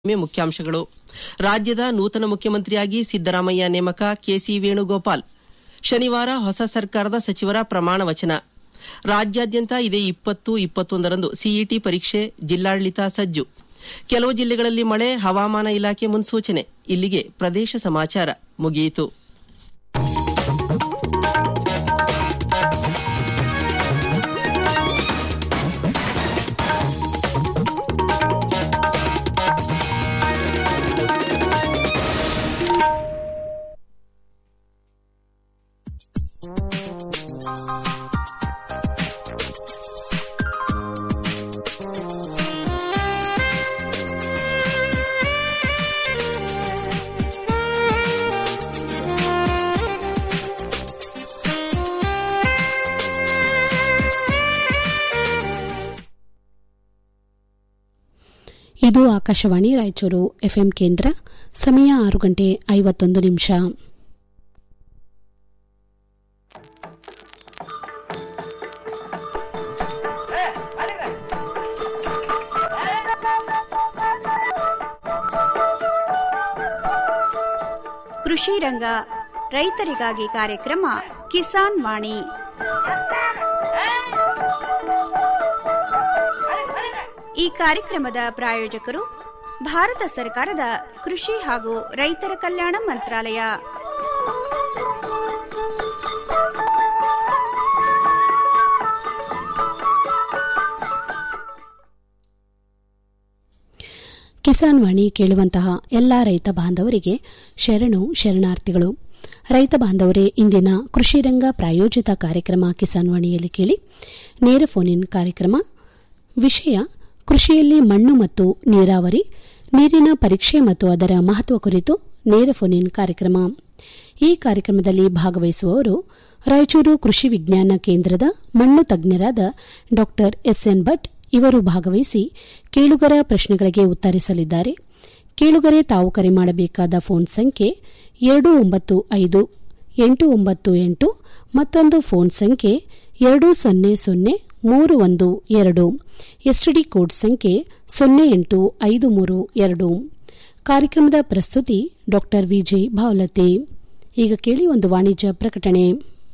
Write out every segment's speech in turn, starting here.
ಮೆ ಮುಖ್ಯಾಂಶಗಳು ರಾಜ್ಯದ ನೂತನ ಮುಖ್ಯಮಂತ್ರಿಯಾಗಿ ಸಿದ್ದರಾಮಯ್ಯ ನೇಮಕ ಕೆಸಿ ವೇಣುಗೋಪಾಲ್ ಶನಿವಾರ ಹೊಸ ಸರ್ಕಾರದ ಸಚಿವರ ಪ್ರಮಾಣ ವಚನ ರಾಜ್ಯಾದ್ಯಂತ ಇದೇ ಇಪ್ಪತ್ತು ಇಪ್ಪತ್ತೊಂದರಂದು ಸಿಇಟಿ ಪರೀಕ್ಷೆ ಜಿಲ್ಲಾಡಳಿತ ಸಜ್ಜು ಕೆಲವು ಜಿಲ್ಲೆಗಳಲ್ಲಿ ಮಳೆ ಹವಾಮಾನ ಇಲಾಖೆ ಮುನ್ಸೂಚನೆ ಇಲ್ಲಿಗೆ ಪ್ರದೇಶ ಸಮಾಚಾರ ಮುಗಿಯಿತು ಇದು ಆಕಾಶವಾಣಿ ರಾಯಚೂರು ಎಫ್ಎಂ ಕೇಂದ್ರ ಸಮಯ ಆರು ಗಂಟೆ ಐವತ್ತೊಂದು ನಿಮಿಷ ಕೃಷಿ ರಂಗ ರೈತರಿಗಾಗಿ ಕಾರ್ಯಕ್ರಮ ಕಿಸಾನ್ ವಾಣಿ ಈ ಕಾರ್ಯಕ್ರಮದ ಪ್ರಾಯೋಜಕರು ಭಾರತ ಸರ್ಕಾರದ ಕೃಷಿ ಹಾಗೂ ರೈತರ ಕಲ್ಯಾಣ ಮಂತ್ರಾಲಯ ಕಿಸಾನ್ ವಾಣಿ ಕೇಳುವಂತಹ ಎಲ್ಲ ರೈತ ಬಾಂಧವರಿಗೆ ಶರಣು ಶರಣಾರ್ಥಿಗಳು ರೈತ ಬಾಂಧವರೇ ಇಂದಿನ ಕೃಷಿ ರಂಗ ಪ್ರಾಯೋಜಿತ ಕಾರ್ಯಕ್ರಮ ಕಿಸಾನ್ ವಾಣಿಯಲ್ಲಿ ಕೇಳಿ ನೇರ ಫೋನ್ ಇನ್ ಕಾರ್ಯಕ್ರಮ ವಿಷಯ ಕೃಷಿಯಲ್ಲಿ ಮಣ್ಣು ಮತ್ತು ನೀರಾವರಿ ನೀರಿನ ಪರೀಕ್ಷೆ ಮತ್ತು ಅದರ ಮಹತ್ವ ಕುರಿತು ನೇರ ಫೋನ್ ಇನ್ ಕಾರ್ಯಕ್ರಮ ಈ ಕಾರ್ಯಕ್ರಮದಲ್ಲಿ ಭಾಗವಹಿಸುವವರು ರಾಯಚೂರು ಕೃಷಿ ವಿಜ್ಞಾನ ಕೇಂದ್ರದ ಮಣ್ಣು ತಜ್ಞರಾದ ಡಾ ಎಸ್ಎನ್ ಭಟ್ ಇವರು ಭಾಗವಹಿಸಿ ಕೇಳುಗರ ಪ್ರಶ್ನೆಗಳಿಗೆ ಉತ್ತರಿಸಲಿದ್ದಾರೆ ಕೇಳುಗರೆ ತಾವು ಕರೆ ಮಾಡಬೇಕಾದ ಫೋನ್ ಸಂಖ್ಯೆ ಎರಡು ಒಂಬತ್ತು ಐದು ಎಂಟು ಒಂಬತ್ತು ಎಂಟು ಮತ್ತೊಂದು ಫೋನ್ ಸಂಖ್ಯೆ ಎರಡು ಸೊನ್ನೆ ಸೊನ್ನೆ ಮೂರು ಒಂದು ಎರಡು ಎಸ್ಟಿಡಿ ಕೋಡ್ ಸಂಖ್ಯೆ ಸೊನ್ನೆ ಎಂಟು ಐದು ಮೂರು ಎರಡು ಕಾರ್ಯಕ್ರಮದ ಪ್ರಸ್ತುತಿ ಡಾ ವಿಜಯ್ ಭಾವಲತೆ ಈಗ ಕೇಳಿ ಒಂದು ವಾಣಿಜ್ಯ ಪ್ರಕಟಣೆ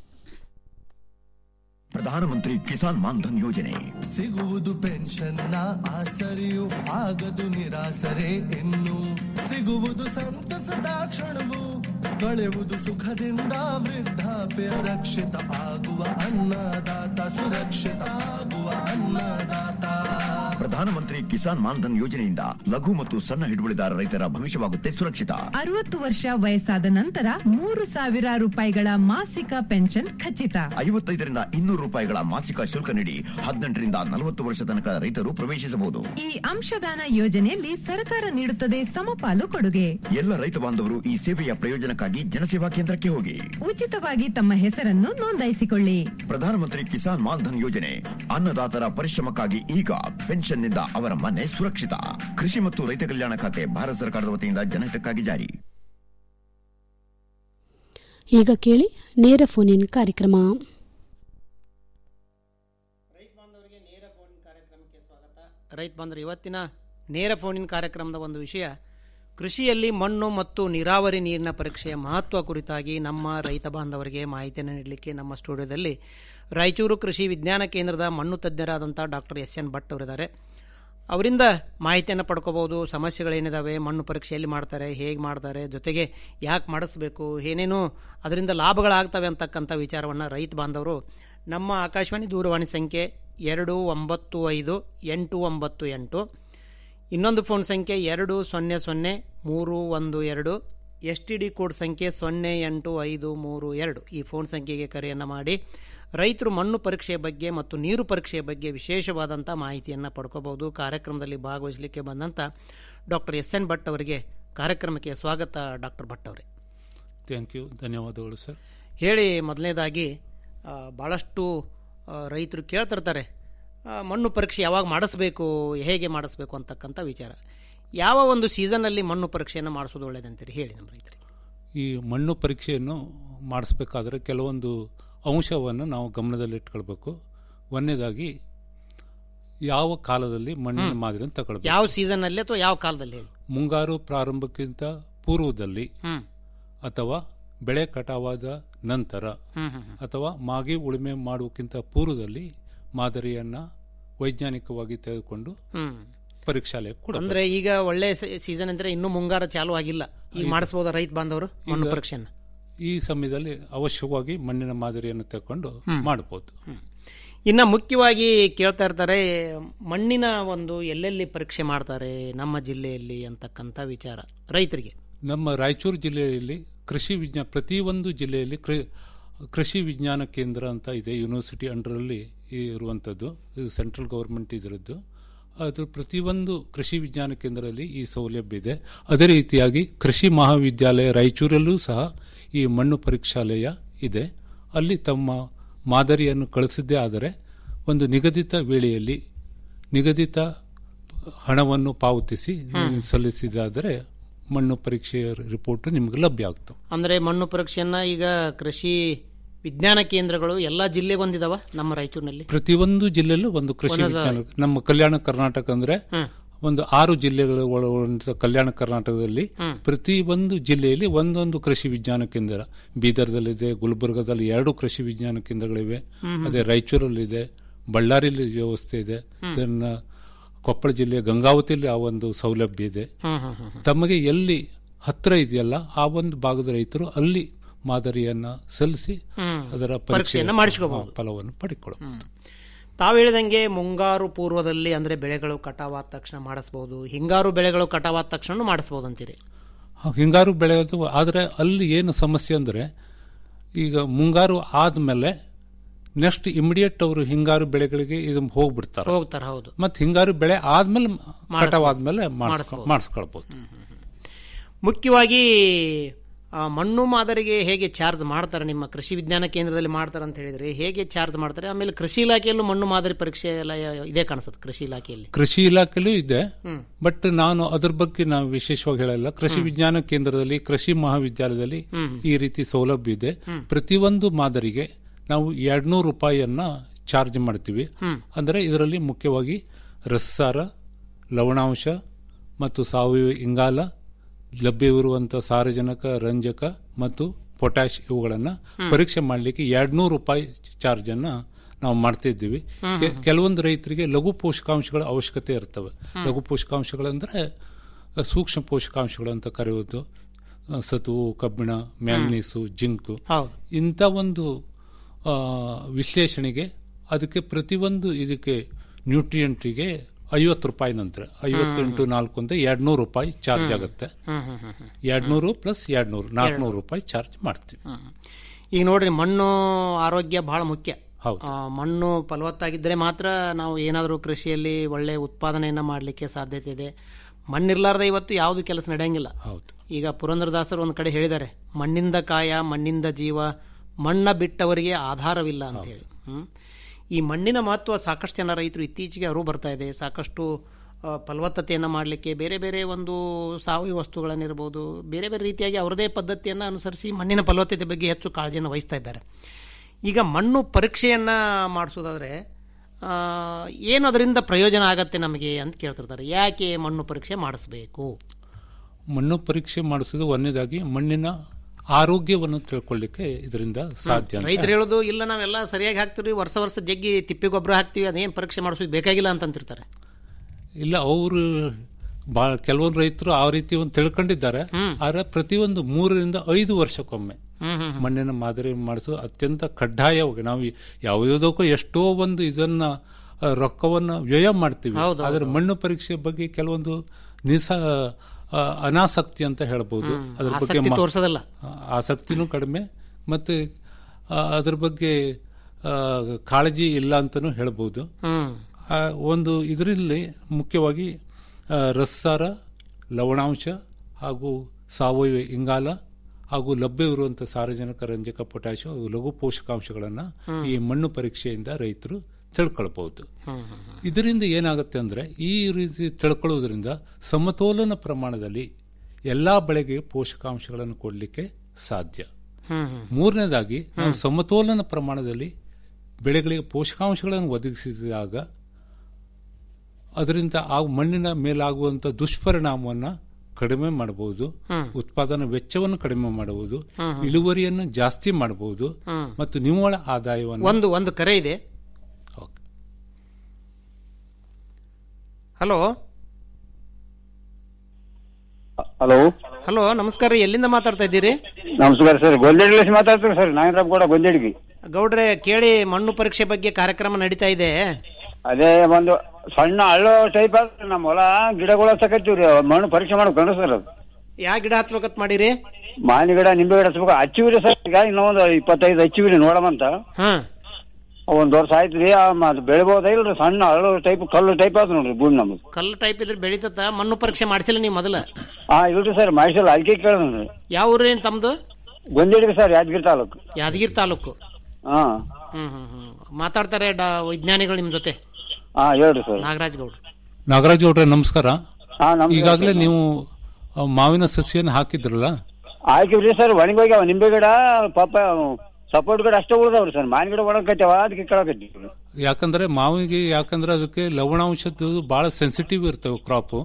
ಪ್ರಧಾನಮಂತ್ರಿ ಕಿಸಾನ್ ಮಾನ್ಧನ್ ಯೋಜನೆ ಸಿಗುವುದು ಪೆನ್ಷನ್ನ ಆಸರೆಯು ಆಗದು ನಿರಾಸರೆ ಇನ್ನು ಸಿಗುವುದು ಸಂತಸದ ಕ್ಷಣವು ಕಳೆಯುವುದು ಸುಖದಿಂದ ವೃದ್ಧಾಪ್ಯ ರಕ್ಷಿತ ಆಗುವ ಅನ್ನದಾತ ಸುರಕ್ಷಿತ ಆಗುವ ಅನ್ನದಾತ ಪ್ರಧಾನಮಂತ್ರಿ ಕಿಸಾನ್ ಮಾನ್ಧನ್ ಯೋಜನೆಯಿಂದ ಲಘು ಮತ್ತು ಸಣ್ಣ ಹಿಡುವಳಿದಾರ ರೈತರ ಭವಿಷ್ಯವಾಗುತ್ತೆ ಸುರಕ್ಷಿತ ಅರವತ್ತು ವರ್ಷ ವಯಸ್ಸಾದ ನಂತರ ಮೂರು ಸಾವಿರ ರೂಪಾಯಿಗಳ ಮಾಸಿಕ ಪೆನ್ಷನ್ ಖಚಿತ ಐವತ್ತೈದರಿಂದ ಇನ್ನೂರು ರೂಪಾಯಿಗಳ ಮಾಸಿಕ ಶುಲ್ಕ ನೀಡಿ ಹದಿನೆಂಟರಿಂದ ನಲವತ್ತು ವರ್ಷ ತನಕ ರೈತರು ಪ್ರವೇಶಿಸಬಹುದು ಈ ಅಂಶದಾನ ಯೋಜನೆಯಲ್ಲಿ ಸರ್ಕಾರ ನೀಡುತ್ತದೆ ಸಮಪಾಲು ಕೊಡುಗೆ ಎಲ್ಲ ರೈತ ಬಾಂಧವರು ಈ ಸೇವೆಯ ಪ್ರಯೋಜನಕ್ಕಾಗಿ ಜನಸೇವಾ ಕೇಂದ್ರಕ್ಕೆ ಹೋಗಿ ಉಚಿತವಾಗಿ ತಮ್ಮ ಹೆಸರನ್ನು ನೋಂದಾಯಿಸಿಕೊಳ್ಳಿ ಪ್ರಧಾನಮಂತ್ರಿ ಕಿಸಾನ್ ಮಾನ್ಧನ್ ಯೋಜನೆ ಅನ್ನದಾತರ ಪರಿಶ್ರಮಕ್ಕಾಗಿ ಈಗ ಪೆನ್ಷನ್ನಿಂದ ಅವರ ಮನೆ ಸುರಕ್ಷಿತ ಕೃಷಿ ಮತ್ತು ರೈತ ಕಲ್ಯಾಣ ಖಾತೆ ಭಾರತ ಸರ್ಕಾರದ ವತಿಯಿಂದ ಜನಹಿತಕ್ಕಾಗಿ ಜಾರಿ ಈಗ ಕೇಳಿ ನೇರ ಫೋನ್ ಇನ್ ಕಾರ್ಯಕ್ರಮ ರೈತ ಬಂದರು ಇವತ್ತಿನ ನೇರ ಫೋನಿನ ಕಾರ್ಯಕ್ರಮದ ಒಂದು ವಿಷಯ ಕೃಷಿಯಲ್ಲಿ ಮಣ್ಣು ಮತ್ತು ನೀರಾವರಿ ನೀರಿನ ಪರೀಕ್ಷೆಯ ಮಹತ್ವ ಕುರಿತಾಗಿ ನಮ್ಮ ರೈತ ಬಾಂಧವರಿಗೆ ಮಾಹಿತಿಯನ್ನು ನೀಡಲಿಕ್ಕೆ ನಮ್ಮ ಸ್ಟುಡಿಯೋದಲ್ಲಿ ರಾಯಚೂರು ಕೃಷಿ ವಿಜ್ಞಾನ ಕೇಂದ್ರದ ಮಣ್ಣು ತಜ್ಞರಾದಂಥ ಡಾಕ್ಟರ್ ಎಸ್ ಎನ್ ಭಟ್ ಅವರಿದ್ದಾರೆ ಅವರಿಂದ ಮಾಹಿತಿಯನ್ನು ಪಡ್ಕೋಬಹುದು ಸಮಸ್ಯೆಗಳೇನಿದಾವೆ ಮಣ್ಣು ಪರೀಕ್ಷೆಯಲ್ಲಿ ಮಾಡ್ತಾರೆ ಹೇಗೆ ಮಾಡ್ತಾರೆ ಜೊತೆಗೆ ಯಾಕೆ ಮಾಡಿಸ್ಬೇಕು ಏನೇನು ಅದರಿಂದ ಲಾಭಗಳಾಗ್ತವೆ ಅಂತಕ್ಕಂಥ ವಿಚಾರವನ್ನು ರೈತ ಬಾಂಧವರು ನಮ್ಮ ಆಕಾಶವಾಣಿ ದೂರವಾಣಿ ಸಂಖ್ಯೆ ಎರಡು ಒಂಬತ್ತು ಐದು ಎಂಟು ಒಂಬತ್ತು ಎಂಟು ಇನ್ನೊಂದು ಫೋನ್ ಸಂಖ್ಯೆ ಎರಡು ಸೊನ್ನೆ ಸೊನ್ನೆ ಮೂರು ಒಂದು ಎರಡು ಎಸ್ ಟಿ ಡಿ ಕೋಡ್ ಸಂಖ್ಯೆ ಸೊನ್ನೆ ಎಂಟು ಐದು ಮೂರು ಎರಡು ಈ ಫೋನ್ ಸಂಖ್ಯೆಗೆ ಕರೆಯನ್ನು ಮಾಡಿ ರೈತರು ಮಣ್ಣು ಪರೀಕ್ಷೆಯ ಬಗ್ಗೆ ಮತ್ತು ನೀರು ಪರೀಕ್ಷೆಯ ಬಗ್ಗೆ ವಿಶೇಷವಾದಂಥ ಮಾಹಿತಿಯನ್ನು ಪಡ್ಕೋಬಹುದು ಕಾರ್ಯಕ್ರಮದಲ್ಲಿ ಭಾಗವಹಿಸಲಿಕ್ಕೆ ಬಂದಂಥ ಡಾಕ್ಟರ್ ಎಸ್ ಎನ್ ಭಟ್ ಅವರಿಗೆ ಕಾರ್ಯಕ್ರಮಕ್ಕೆ ಸ್ವಾಗತ ಡಾಕ್ಟರ್ ಭಟ್ ಅವರೇ ಥ್ಯಾಂಕ್ ಯು ಧನ್ಯವಾದಗಳು ಸರ್ ಹೇಳಿ ಮೊದಲನೇದಾಗಿ ಆ, ಭಾಳಷ್ಟು ಆ, ರೈತರು ಕೇಳ್ತಿರ್ತಾರೆ ಆ, ಮಣ್ಣು ಪರೀಕ್ಷೆ ಯಾವಾಗ ಮಾಡಿಸ್ಬೇಕು ಹೇಗೆ ಮಾಡಿಸ್ಬೇಕು ಅಂತಕ್ಕಂಥ ವಿಚಾರ ಯಾವ ಒಂದು ಸೀಸನ್ನಲ್ಲಿ ಮಣ್ಣು ಪರೀಕ್ಷೆಯನ್ನು ಮಾಡಿಸೋದು ಒಳ್ಳೇದಂತೀರಿ ಹೇಳಿ ನಮ್ಮ ರೈತರಿಗೆ ಈ ಮಣ್ಣು ಪರೀಕ್ಷೆಯನ್ನು ಮಾಡಿಸ್ಬೇಕಾದ್ರೆ ಕೆಲವೊಂದು ಅಂಶವನ್ನು ನಾವು ಗಮನದಲ್ಲಿಟ್ಕೊಳ್ಬೇಕು ಒಂದನೇದಾಗಿ ಯಾವ ಕಾಲದಲ್ಲಿ ಮಣ್ಣಿನ ಮಾದರಿಯನ್ನು ತಗೊಳ್ಬೇಕು ಯಾವ ಸೀಸನ್ನಲ್ಲಿ ಅಥವಾ ಯಾವ ಕಾಲದಲ್ಲಿ ಹೇಳಿ ಮುಂಗಾರು ಪ್ರಾರಂಭಕ್ಕಿಂತ ಪೂರ್ವದಲ್ಲಿ ಹ್ಮ್ ಅಥವಾ ಬೆಳೆ ಕಟಾವಾದ ನಂತರ ಹ್ಮ್ ಹ್ಮ್ ಅಥವಾ ಮಾಗಿ ಉಳುಮೆ ಮಾಡುವಕ್ಕಿಂತ ಪೂರ್ವದಲ್ಲಿ ಮಾದರಿಯನ್ನ ವೈಜ್ಞಾನಿಕವಾಗಿ ತೆಗೆದುಕೊಂಡು ಹ್ಮ್ ಪರೀಕ್ಷಾಲಯ ಕೂಡ ಅಂದ್ರೆ ಈಗ ಒಳ್ಳೆ ಸೀಸನ್ ಅಂದ್ರೆ ಇನ್ನೂ ಮುಂಗಾರ ಚಾಲು ಆಗಿಲ್ಲ ಈಗ ಮಾಡಿಸಬಹುದ ರೈತ ಬಾಂಧವರು ಮಣ್ಣು ಪರೀಕ್ಷೆನ ಈ ಸಮಯದಲ್ಲಿ ಅವಶ್ಯವಾಗಿ ಮಣ್ಣಿನ ಮಾದರಿಯನ್ನು ತೆಗೆದುಕೊಂಡು ಮಾಡಬಹುದು ಇನ್ನ ಮುಖ್ಯವಾಗಿ ಕೇಳ್ತಾ ಇರ್ತಾರೆ ಮಣ್ಣಿನ ಒಂದು ಎಲ್ಲೆಲ್ಲಿ ಪರೀಕ್ಷೆ ಮಾಡ್ತಾರೆ ನಮ್ಮ ಜಿಲ್ಲೆಯಲ್ಲಿ ಅಂತಕ್ಕಂಥ ವಿಚಾರ ರೈತರಿಗೆ ನಮ್ಮ ರಾಯಚೂರು ಜಿಲ್ಲೆಯಲ್ಲಿ ಕೃಷಿ ವಿಜ್ಞಾನ ಪ್ರತಿಯೊಂದು ಜಿಲ್ಲೆಯಲ್ಲಿ ಕೃ- ಕೃಷಿ ವಿಜ್ಞಾನ ಕೇಂದ್ರ ಅಂತ ಇದೆ ಯೂನಿವರ್ಸಿಟಿ ಅಂಡರಲ್ಲಿ ಇರುವಂಥದ್ದು ಇದು ಸೆಂಟ್ರಲ್ ಗೌರ್ಮೆಂಟ್ ಇದರದ್ದು ಅದು ಪ್ರತಿಯೊಂದು ಕೃಷಿ ವಿಜ್ಞಾನ ಕೇಂದ್ರದಲ್ಲಿ ಈ ಸೌಲಭ್ಯ ಇದೆ ಅದೇ ರೀತಿಯಾಗಿ ಕೃಷಿ ಮಹಾವಿದ್ಯಾಲಯ ರಾಯಚೂರಲ್ಲೂ ಸಹ ಈ ಮಣ್ಣು ಪರೀಕ್ಷಾಲಯ ಇದೆ ಅಲ್ಲಿ ತಮ್ಮ ಮಾದರಿಯನ್ನು ಕಳಿಸಿದ್ದೇ ಆದರೆ ಒಂದು ನಿಗದಿತ ವೇಳೆಯಲ್ಲಿ ನಿಗದಿತ ಹಣವನ್ನು ಪಾವತಿಸಿ ನೀವು ಸಲ್ಲಿಸಿದಾದರೆ ಮಣ್ಣು ಪರೀಕ್ಷೆಯ ರಿಪೋರ್ಟ್ ನಿಮಗೆ ಲಭ್ಯ ಆಗ್ತವೆ ಅಂದ್ರೆ ಮಣ್ಣು ಪರೀಕ್ಷೆಯನ್ನ ಈಗ ಕೃಷಿ ವಿಜ್ಞಾನ ಕೇಂದ್ರಗಳು ಎಲ್ಲಾ ಜಿಲ್ಲೆಗೆ ಒಂದಿದಾವ ನಮ್ಮ ರಾಯಚೂರಿನಲ್ಲಿ ಪ್ರತಿಯೊಂದು ಜಿಲ್ಲೆಯಲ್ಲೂ ಒಂದು ಕೃಷಿ ವಿಜ್ಞಾನ ನಮ್ಮ ಕಲ್ಯಾಣ ಕರ್ನಾಟಕ ಅಂದ್ರೆ ಒಂದು ಆರು ಜಿಲ್ಲೆಗಳು ಒಳಗೊಂಡ ಕಲ್ಯಾಣ ಕರ್ನಾಟಕದಲ್ಲಿ ಪ್ರತಿ ಒಂದು ಜಿಲ್ಲೆಯಲ್ಲಿ ಒಂದೊಂದು ಕೃಷಿ ವಿಜ್ಞಾನ ಕೇಂದ್ರ ಬೀದರ್ದಲ್ಲಿದೆ ಗುಲ್ಬರ್ಗದಲ್ಲಿ ಎರಡು ಕೃಷಿ ವಿಜ್ಞಾನ ಕೇಂದ್ರಗಳಿವೆ ಅದೇ ರಾಯಚೂರಲ್ಲಿದೆ ಬಳ್ಳಾರಿಯಲ್ಲಿ ವ್ಯವಸ್ಥೆ ಇದೆ ದೆನ್ ಕೊಪ್ಪಳ ಜಿಲ್ಲೆಯ ಗಂಗಾವತಿಯಲ್ಲಿ ಆ ಒಂದು ಸೌಲಭ್ಯ ಇದೆ ಹ್ಮ್ ಹ್ಮ್ ಹ್ಮ್ ತಮಗೆ ಎಲ್ಲಿ ಹತ್ರ ಇದೆಯಲ್ಲ ಆ ಒಂದು ಭಾಗದ ರೈತರು ಅಲ್ಲಿ ಮಾದರಿಯನ್ನ ಸಲ್ಲಿಸಿ ಅದರ ಪರೀಕ್ಷೆಯನ್ನ ಮಾಡಿಸ್ಕೋಬಹುದು. ಫಲವನ್ನು ಪಡೆದುಕೊಳ್ಳಬಹುದು ತಾವು ಹೇಳಿದಂಗೆ ಮುಂಗಾರು ಪೂರ್ವದಲ್ಲಿ ಅಂದ್ರೆ ಬೆಳೆಗಳು ಕಟಾವಾದ ತಕ್ಷಣ ಮಾಡಿಸಬಹುದು ಹಿಂಗಾರು ಬೆಳೆಗಳು ಕಟಾವಾದ ತಕ್ಷಣ ಮಾಡಿಸಬಹುದು ಅಂತೀರಿ ಹ, ಹಿಂಗಾರು ಬೆಳೆಯೋದು ಆದರೆ ಅಲ್ಲಿ ಏನು ಸಮಸ್ಯೆ ಅಂದರೆ ಈಗ ಮುಂಗಾರು ಆದ್ಮೇಲೆ ನೆಕ್ಸ್ಟ್ ಇಮಿಡಿಯೇಟ್ ಅವರು ಹಿಂಗಾರು ಬೆಳೆಗಳಿಗೆ ಇದು ಹೋಗ್ಬಿಡ್ತಾರೆ ಹೋಗ್ತಾರ ಹೌದು ಮತ್ತೆ ಹಿಂಗಾರು ಬೆಳೆ ಆದ್ಮೇಲೆ ಕಟಾವಾದ್ಮೇಲೆ ಮಾಡಿಸ್ಕೊಳ್ಬಹುದು ಮುಖ್ಯವಾಗಿ ಆ, ಮಣ್ಣು ಮಾದರಿಗೆ ಹೇಗೆ ಚಾರ್ಜ್ ಮಾಡ್ತಾರೆ ನಿಮ್ಮ ಕೃಷಿ ವಿಜ್ಞಾನ ಕೇಂದ್ರದಲ್ಲಿ ಮಾಡ್ತಾರೆ ಅಂತ ಹೇಳಿದ್ರೆ ಹೇಗೆ ಚಾರ್ಜ್ ಮಾಡ್ತಾರೆ ಆಮೇಲೆ ಕೃಷಿ ಇಲಾಖೆಯಲ್ಲೂ ಮಣ್ಣು ಮಾದರಿ ಪರೀಕ್ಷೆ ಎಲ್ಲ ಇದೆ ಕಾಣಿಸುತ್ತೆ ಕೃಷಿ ಇಲಾಖೆಯಲ್ಲಿ ಕೃಷಿ ಇಲಾಖೆಲೂ ಇದೆ ಬಟ್ ನಾನು ಅದ್ರ ಬಗ್ಗೆ ನಾವು ವಿಶೇಷವಾಗಿ ಹೇಳಲ್ಲ ಕೃಷಿ ವಿಜ್ಞಾನ ಕೇಂದ್ರದಲ್ಲಿ ಕೃಷಿ ಮಹಾವಿದ್ಯಾಲಯದಲ್ಲಿ ಈ ರೀತಿ ಸೌಲಭ್ಯ ಇದೆ ಪ್ರತಿಯೊಂದು ಮಾದರಿಗೆ ನಾವು ಎರಡ್ನೂರು ರೂಪಾಯಿಯನ್ನ ಚಾರ್ಜ್ ಮಾಡ್ತೀವಿ ಅಂದ್ರೆ ಇದರಲ್ಲಿ ಮುಖ್ಯವಾಗಿ ರಸಸಾರ ಲವಣಾಂಶ ಮತ್ತು ಸಾವಯವ ಇಂಗಾಲ ಲಭ್ಯವಿರುವಂತಹ ಸಾರಜನಕ ರಂಜಕ ಮತ್ತು ಪೊಟ್ಯಾಶ್ ಇವುಗಳನ್ನ ಪರೀಕ್ಷೆ ಮಾಡಲಿಕ್ಕೆ ಎರಡ್ನೂರು ರೂಪಾಯಿ ಚಾರ್ಜ್ ಅನ್ನ ನಾವು ಮಾಡ್ತಾ ಇದ್ದೀವಿ ಕೆ- ಕೆಲವೊಂದು ರೈತರಿಗೆ ಲಘು ಪೋಷಕಾಂಶಗಳ ಅವಶ್ಯಕತೆ ಇರ್ತವೆ ಲಘು ಪೋಷಕಾಂಶಗಳಂದ್ರೆ ಅ, ಸೂಕ್ಷ್ಮ ಪೋಷಕಾಂಶಗಳು ಅಂತ ಕರೆಯೋದು ಅ, ಸತುವು ಕಬ್ಬಿಣ ಮ್ಯಾಂಗ್ನೀಸು ಜಿಂಕು ಹೌದು ಇಂಥ ಒಂದು ಆ, ವಿಶ್ಲೇಷಣೆಗೆ ಅದಕ್ಕೆ ಪ್ರತಿಯೊಂದು ಇದಕ್ಕೆ ನ್ಯೂಟ್ರಿಯೆಂಟ್ರಿಗೆ ಐವತ್ತು ರೂಪಾಯಿ ನಂತರ ಐವತ್ತು ಇಂಟು ನಾಲ್ಕು ಅಂತ ಎರಡ್ನೂರು ರೂಪಾಯಿ ಚಾರ್ಜ್ ಆಗುತ್ತೆ ಹ್ಮ್ ಹ್ಮ್ ಹ್ಮ್ ಹ್ಮ್ ಎರಡ್ನೂರು ಪ್ಲಸ್ ಎರಡ್ನೂರು ನಾಲ್ಕುನೂರು ರೂಪಾಯಿ ಚಾರ್ಜ್ ಮಾಡ್ತೀವಿ ಹ್ಮ್. ಈಗ ನೋಡ್ರಿ ಮಣ್ಣು ಆರೋಗ್ಯ ಬಹಳ ಮುಖ್ಯ ಹೌದು. ಆ, ಮಣ್ಣು ಫಲವತ್ತಾಗಿದ್ದರೆ ಮಾತ್ರ ನಾವು ಏನಾದರೂ ಕೃಷಿಯಲ್ಲಿ ಒಳ್ಳೆ ಉತ್ಪಾದನೆಯನ್ನ ಮಾಡಲಿಕ್ಕೆ ಸಾಧ್ಯತೆ ಇದೆ ಮಣ್ಣಿರ್ಲಾರ್ದೆ ಇವತ್ತು ಯಾವುದು ಕೆಲಸ ನಡೆಯಂಗಿಲ್ಲ ಹೌದು ಈಗ ಪುರಂದರದಾಸರು ಒಂದು ಕಡೆ ಹೇಳಿದ್ದಾರೆ ಮಣ್ಣಿಂದ ಕಾಯ ಮಣ್ಣಿಂದ ಜೀವ ಮಣ್ಣ ಬಿಟ್ಟವರಿಗೆ ಆಧಾರವಿಲ್ಲ ಅಂತ ಹೇಳಿ ಹ್ಮ್. ಈ ಮಣ್ಣಿನ ಮಹತ್ವ ಸಾಕಷ್ಟು ಜನ ರೈತರು ಇತ್ತೀಚೆಗೆ ಅರಿವು ಬರ್ತಾ ಇದೆ ಸಾಕಷ್ಟು ಆ, ಫಲವತ್ತತೆಯನ್ನು ಮಾಡಲಿಕ್ಕೆ ಬೇರೆ ಬೇರೆ ಒಂದು ಸಾವಯವ ವಸ್ತುಗಳನ್ನಿರ್ಬೋದು ಬೇರೆ ಬೇರೆ ರೀತಿಯಾಗಿ ಅವರದೇ ಪದ್ಧತಿಯನ್ನು ಅನುಸರಿಸಿ ಮಣ್ಣಿನ ಫಲವತ್ತತೆ ಬಗ್ಗೆ ಹೆಚ್ಚು ಕಾಳಜಿಯನ್ನು ವಹಿಸ್ತಾ ಇದ್ದಾರೆ ಈಗ ಮಣ್ಣು ಪರೀಕ್ಷೆಯನ್ನ ಮಾಡಿಸೋದಾದ್ರೆ ಆ, ಏನು ಅದರಿಂದ ಪ್ರಯೋಜನ ಆಗತ್ತೆ ನಮಗೆ ಅಂತ ಕೇಳ್ತಿರ್ತಾರೆ ಯಾಕೆ ಮಣ್ಣು ಪರೀಕ್ಷೆ ಮಾಡಿಸ್ಬೇಕು ಮಣ್ಣು ಪರೀಕ್ಷೆ ಮಾಡಿಸೋದು ಒಂದನೇದಾಗಿ ಮಣ್ಣಿನ ಆರೋಗ್ಯವನ್ನು ತಿಳ್ಕೊಳ್ಳಿಕ್ಕೆ ಇದರಿಂದ ಸಾಧ್ಯ ಅಂತ ರೈತರು ಹೇಳೋದು ಇಲ್ಲ ನಾವೆಲ್ಲ ಸರಿಯಾಗಿ ಹಾಕ್ತಿವಿ ವರ್ಷ ವರ್ಷ ಜಗ್ಗಿ ತಿಪ್ಪಿ ಗೊಬ್ಬರ ಹಾಕ್ತಿವಿ ಅದೇನು ಪರೀಕ್ಷೆ ಮಾಡಿಸೋದು ಬೇಕಾಗಿಲ್ಲ ಅಂತ ಅಂತಿರ್ತಾರೆ ಇಲ್ಲ ಅವರು ಬಹಳ ಕೆಲವೊಂದು ರೈತರು ಆ ರೀತಿ ಒಂದು ತಿಳ್ಕೊಂಡಿದ್ದಾರೆ ಆದ್ರೆ ಪ್ರತಿಯೊಂದು ಮೂರರಿಂದ ಐದು ವರ್ಷಕ್ಕೊಮ್ಮೆ ಮಣ್ಣಿನ ಮಾದರಿ ಮಾಡಿಸೋದು ಅತ್ಯಂತ ಕಡ್ಡಾಯವಾಗಿ ನಾವು ಯಾವುದಕ್ಕೂ ಎಷ್ಟೋ ಒಂದು ಇದನ್ನ ಆ, ರೊಕ್ಕವನ್ನ ವ್ಯಯ ಮಾಡ್ತೀವಿ ಆದ್ರೆ ಮಣ್ಣು ಪರೀಕ್ಷೆ ಬಗ್ಗೆ ಕೆಲವೊಂದು ನಿಸ ಆ, ಅನಾಸಕ್ತಿ ಅಂತ ಹೇಳ್ಬೋದು ಅದ್ರ ಬಗ್ಗೆ ಆಸಕ್ತಿ ಮಾ- ತೋರ್ಸೋದಲ್ಲ. ಆ, ಆಸಕ್ತಿನೂ ಕಡಿಮೆ ಮತ್ತೆ ಆ, ಅದ್ರ ಬಗ್ಗೆ ಆ, ಕಾಳಜಿ ಇಲ್ಲ ಅಂತಾನೂ ಹೇಳ್ಬೋದು ಹ್ಮ್ ಆ, ಒಂದು ಇದರಲ್ಲಿ ಮುಖ್ಯವಾಗಿ ಆ, ರಸಸಾರ ಲವಣಾಂಶ ಹಾಗೂ ಸಾವಯವ ಇಂಗಾಲ ಹಾಗೂ ಲಭ್ಯವಿರುವಂತಹ ಸಾರಜನಕ ರಂಜಕ ಪೊಟ್ಯಾಶಿಯಂ ಹಾಗೂ ಲಘು ಪೋಷಕಾಂಶಗಳನ್ನ ಈ ಮಣ್ಣು ಪರೀಕ್ಷೆಯಿಂದ ರೈತರು ತಿಳ್ಕೊಳ್ಬಹುದು ಇದರಿಂದ ಏನಾಗುತ್ತೆ ಅಂದ್ರೆ ಈ ರೀತಿ ತಿಳ್ಕೊಳ್ಳೋದ್ರಿಂದ ಸಮತೋಲನ ಪ್ರಮಾಣದಲ್ಲಿ ಎಲ್ಲಾ ಬೆಳೆಗೆ ಪೋಷಕಾಂಶಗಳನ್ನು ಕೊಡಲಿಕ್ಕೆ ಸಾಧ್ಯ ಹ್ಮ್ ಹ್ಮ್ ಮೂರನೇದಾಗಿ ನಾವು ಸಮತೋಲನ ಪ್ರಮಾಣದಲ್ಲಿ ಬೆಳೆಗಳಿಗೆ ಪೋಷಕಾಂಶಗಳನ್ನು ಒದಗಿಸಿದಾಗ ಅದರಿಂದ ಆ ಮಣ್ಣಿನ ಮೇಲಾಗುವಂಥ ದುಷ್ಪರಿಣಾಮವನ್ನು ಕಡಿಮೆ ಮಾಡಬಹುದು ಹ್ಮ್. ಉತ್ಪಾದನಾ ವೆಚ್ಚವನ್ನು ಕಡಿಮೆ ಮಾಡಬಹುದು ಹ್ಮ್, ಹ್ಮ್. ಇಳುವರಿಯನ್ನು ಜಾಸ್ತಿ ಮಾಡಬಹುದು ಹ್ಮ್. ಮತ್ತು ನಿವ್ವಳ ಆದಾಯವನ್ನು ಒಂದು ಒಂದು ಕರೆ ಇದೆ ಹಲೋ ಹಲೋ ಹಲೋ ನಮಸ್ಕಾರ ಎಲ್ಲಿಂದ ಮಾತಾಡ್ತಾ ಇದ್ದೀರಿ ನಮಸ್ಕಾರ ಸರ್ ಗೊಂದೇಡಿಲಿ ಮಾತಾಡ್ತೀನಿ ಸರ್ ನಾಗರಾಮ್ ಕೂಡ ಗೊಂದೇಡಿಗೆ ಗೌಡ್ರೆ ಕೇಳಿ ಮಣ್ಣು ಪರೀಕ್ಷೆ ಬಗ್ಗೆ ಕಾರ್ಯಕ್ರಮ ನಡೀತಾ ಇದೆ ಅದೇ ಒಂದು ಸಣ್ಣ ಹಳ್ಳ ಟೈಪ್ ಆದ್ರೆ ನಮ್ಮ ಹೊಲ ಗಿಡಗಳು ಹಚ್ಚಕತ್ತೀವ್ರಿ ಮಣ್ಣು ಪರೀಕ್ಷೆ ಮಾಡ್ಕೊಂಡು ಸರ್ ಅದು ಯಾ ಗಿಡ ಹಚ್ಬೇಕತ್ ಮಾಡಿರಿ ಮಾವಿನ ಗಿಡ ನಿಂಬೆ ಗಿಡ ಹಚ್ಬೇಕು ಹಚ್ಚಿವ್ರಿ ಸರ್ ಈಗ ಇನ್ನೊಂದು ಇಪ್ಪತ್ತೈದು ಹಚ್ಚಿವ್ರಿ ನೋಡಮಂತ ಹಾ ಒಂದ್ ವರ್ಷ ಆಯ್ತು ರೀ ಅದು ಬೆಳಿಬೋದ ಇಲ್ರಿ ಸಣ್ಣ ಹಳ್ಳ ಟೈಪ್ ಕಲ್ಲು ಟೈಪ್ ಆದ್ ನೋಡ್ರಿ ಭೂಮಿ ನಮ್ದು ಕಲ್ಲು ಟೈಪ್ ಇದ್ರೆ ಬೆಳಿತತ್ತ ಮಣ್ಣು ಪರೀಕ್ಷೆ ಮಾಡಿಸಿಲ್ಲ ನೀವು ಮೊದಲ ಹಾ ಇಲ್ರಿ ಸರ್ ಮೈಸೂರು ಅದಕ್ಕೆ ಕೇಳಿದ್ರಿ ಯಾವ ಊರು ಏನ್ ತಮ್ದು ಗೊಂದೇಡಿಗೆ ಸರ್ ಯಾದಗಿರಿ ತಾಲೂಕು ಯಾದಗಿರಿ ತಾಲೂಕು ಹಾ ಹ್ಮ್ ಹ್ಮ್ ಹ್ಮ್ ಮಾತಾಡ್ತಾರೆ ಡಾ ವಿಜ್ಞಾನಿಗಳು ನಿಮ್ ಜೊತೆ ಹಾ ಹೇಳ್ರಿ ಸರ್ ನಾಗರಾಜ್ ಗೌಡ್ರು ನಾಗರಾಜ್ ಅವ್ರೆ ನಮಸ್ಕಾರ ಹಾ ನಮಸ್ಕಾರ ಈಗಾಗಲೇ ನೀವು ಆ, ಮಾವಿನ ಸಸಿಯನ್ನು ಹಾಕಿದ್ರಲ್ಲ ಹಾಕಿವ್ರಿ ಸರ್ ಒಣಗೋಗ್ಯಾವ ನಿಂಬೆ ಗಿಡ ಪಾಪ ಸಪೋರ್ಟ್ ಗಿಡ ಅಷ್ಟೇ ಉಳ್ದವ್ರಿ ಸರ್ ಮಾವಿನ ಗಿಡ ಒಣಗತ್ಯಾವ ಅದಕ್ಕೆ ಕೇಳಕತ್ತೀವಿ ಯಾಕಂದ್ರೆ ಮಾವಿಗೆ ಯಾಕಂದ್ರೆ ಅದಕ್ಕೆ ಲವಣಾಂಶದ್ದು ಬಹಳ ಸೆನ್ಸಿಟಿವ್ ಇರ್ತವೆ ಕ್ರಾಪ್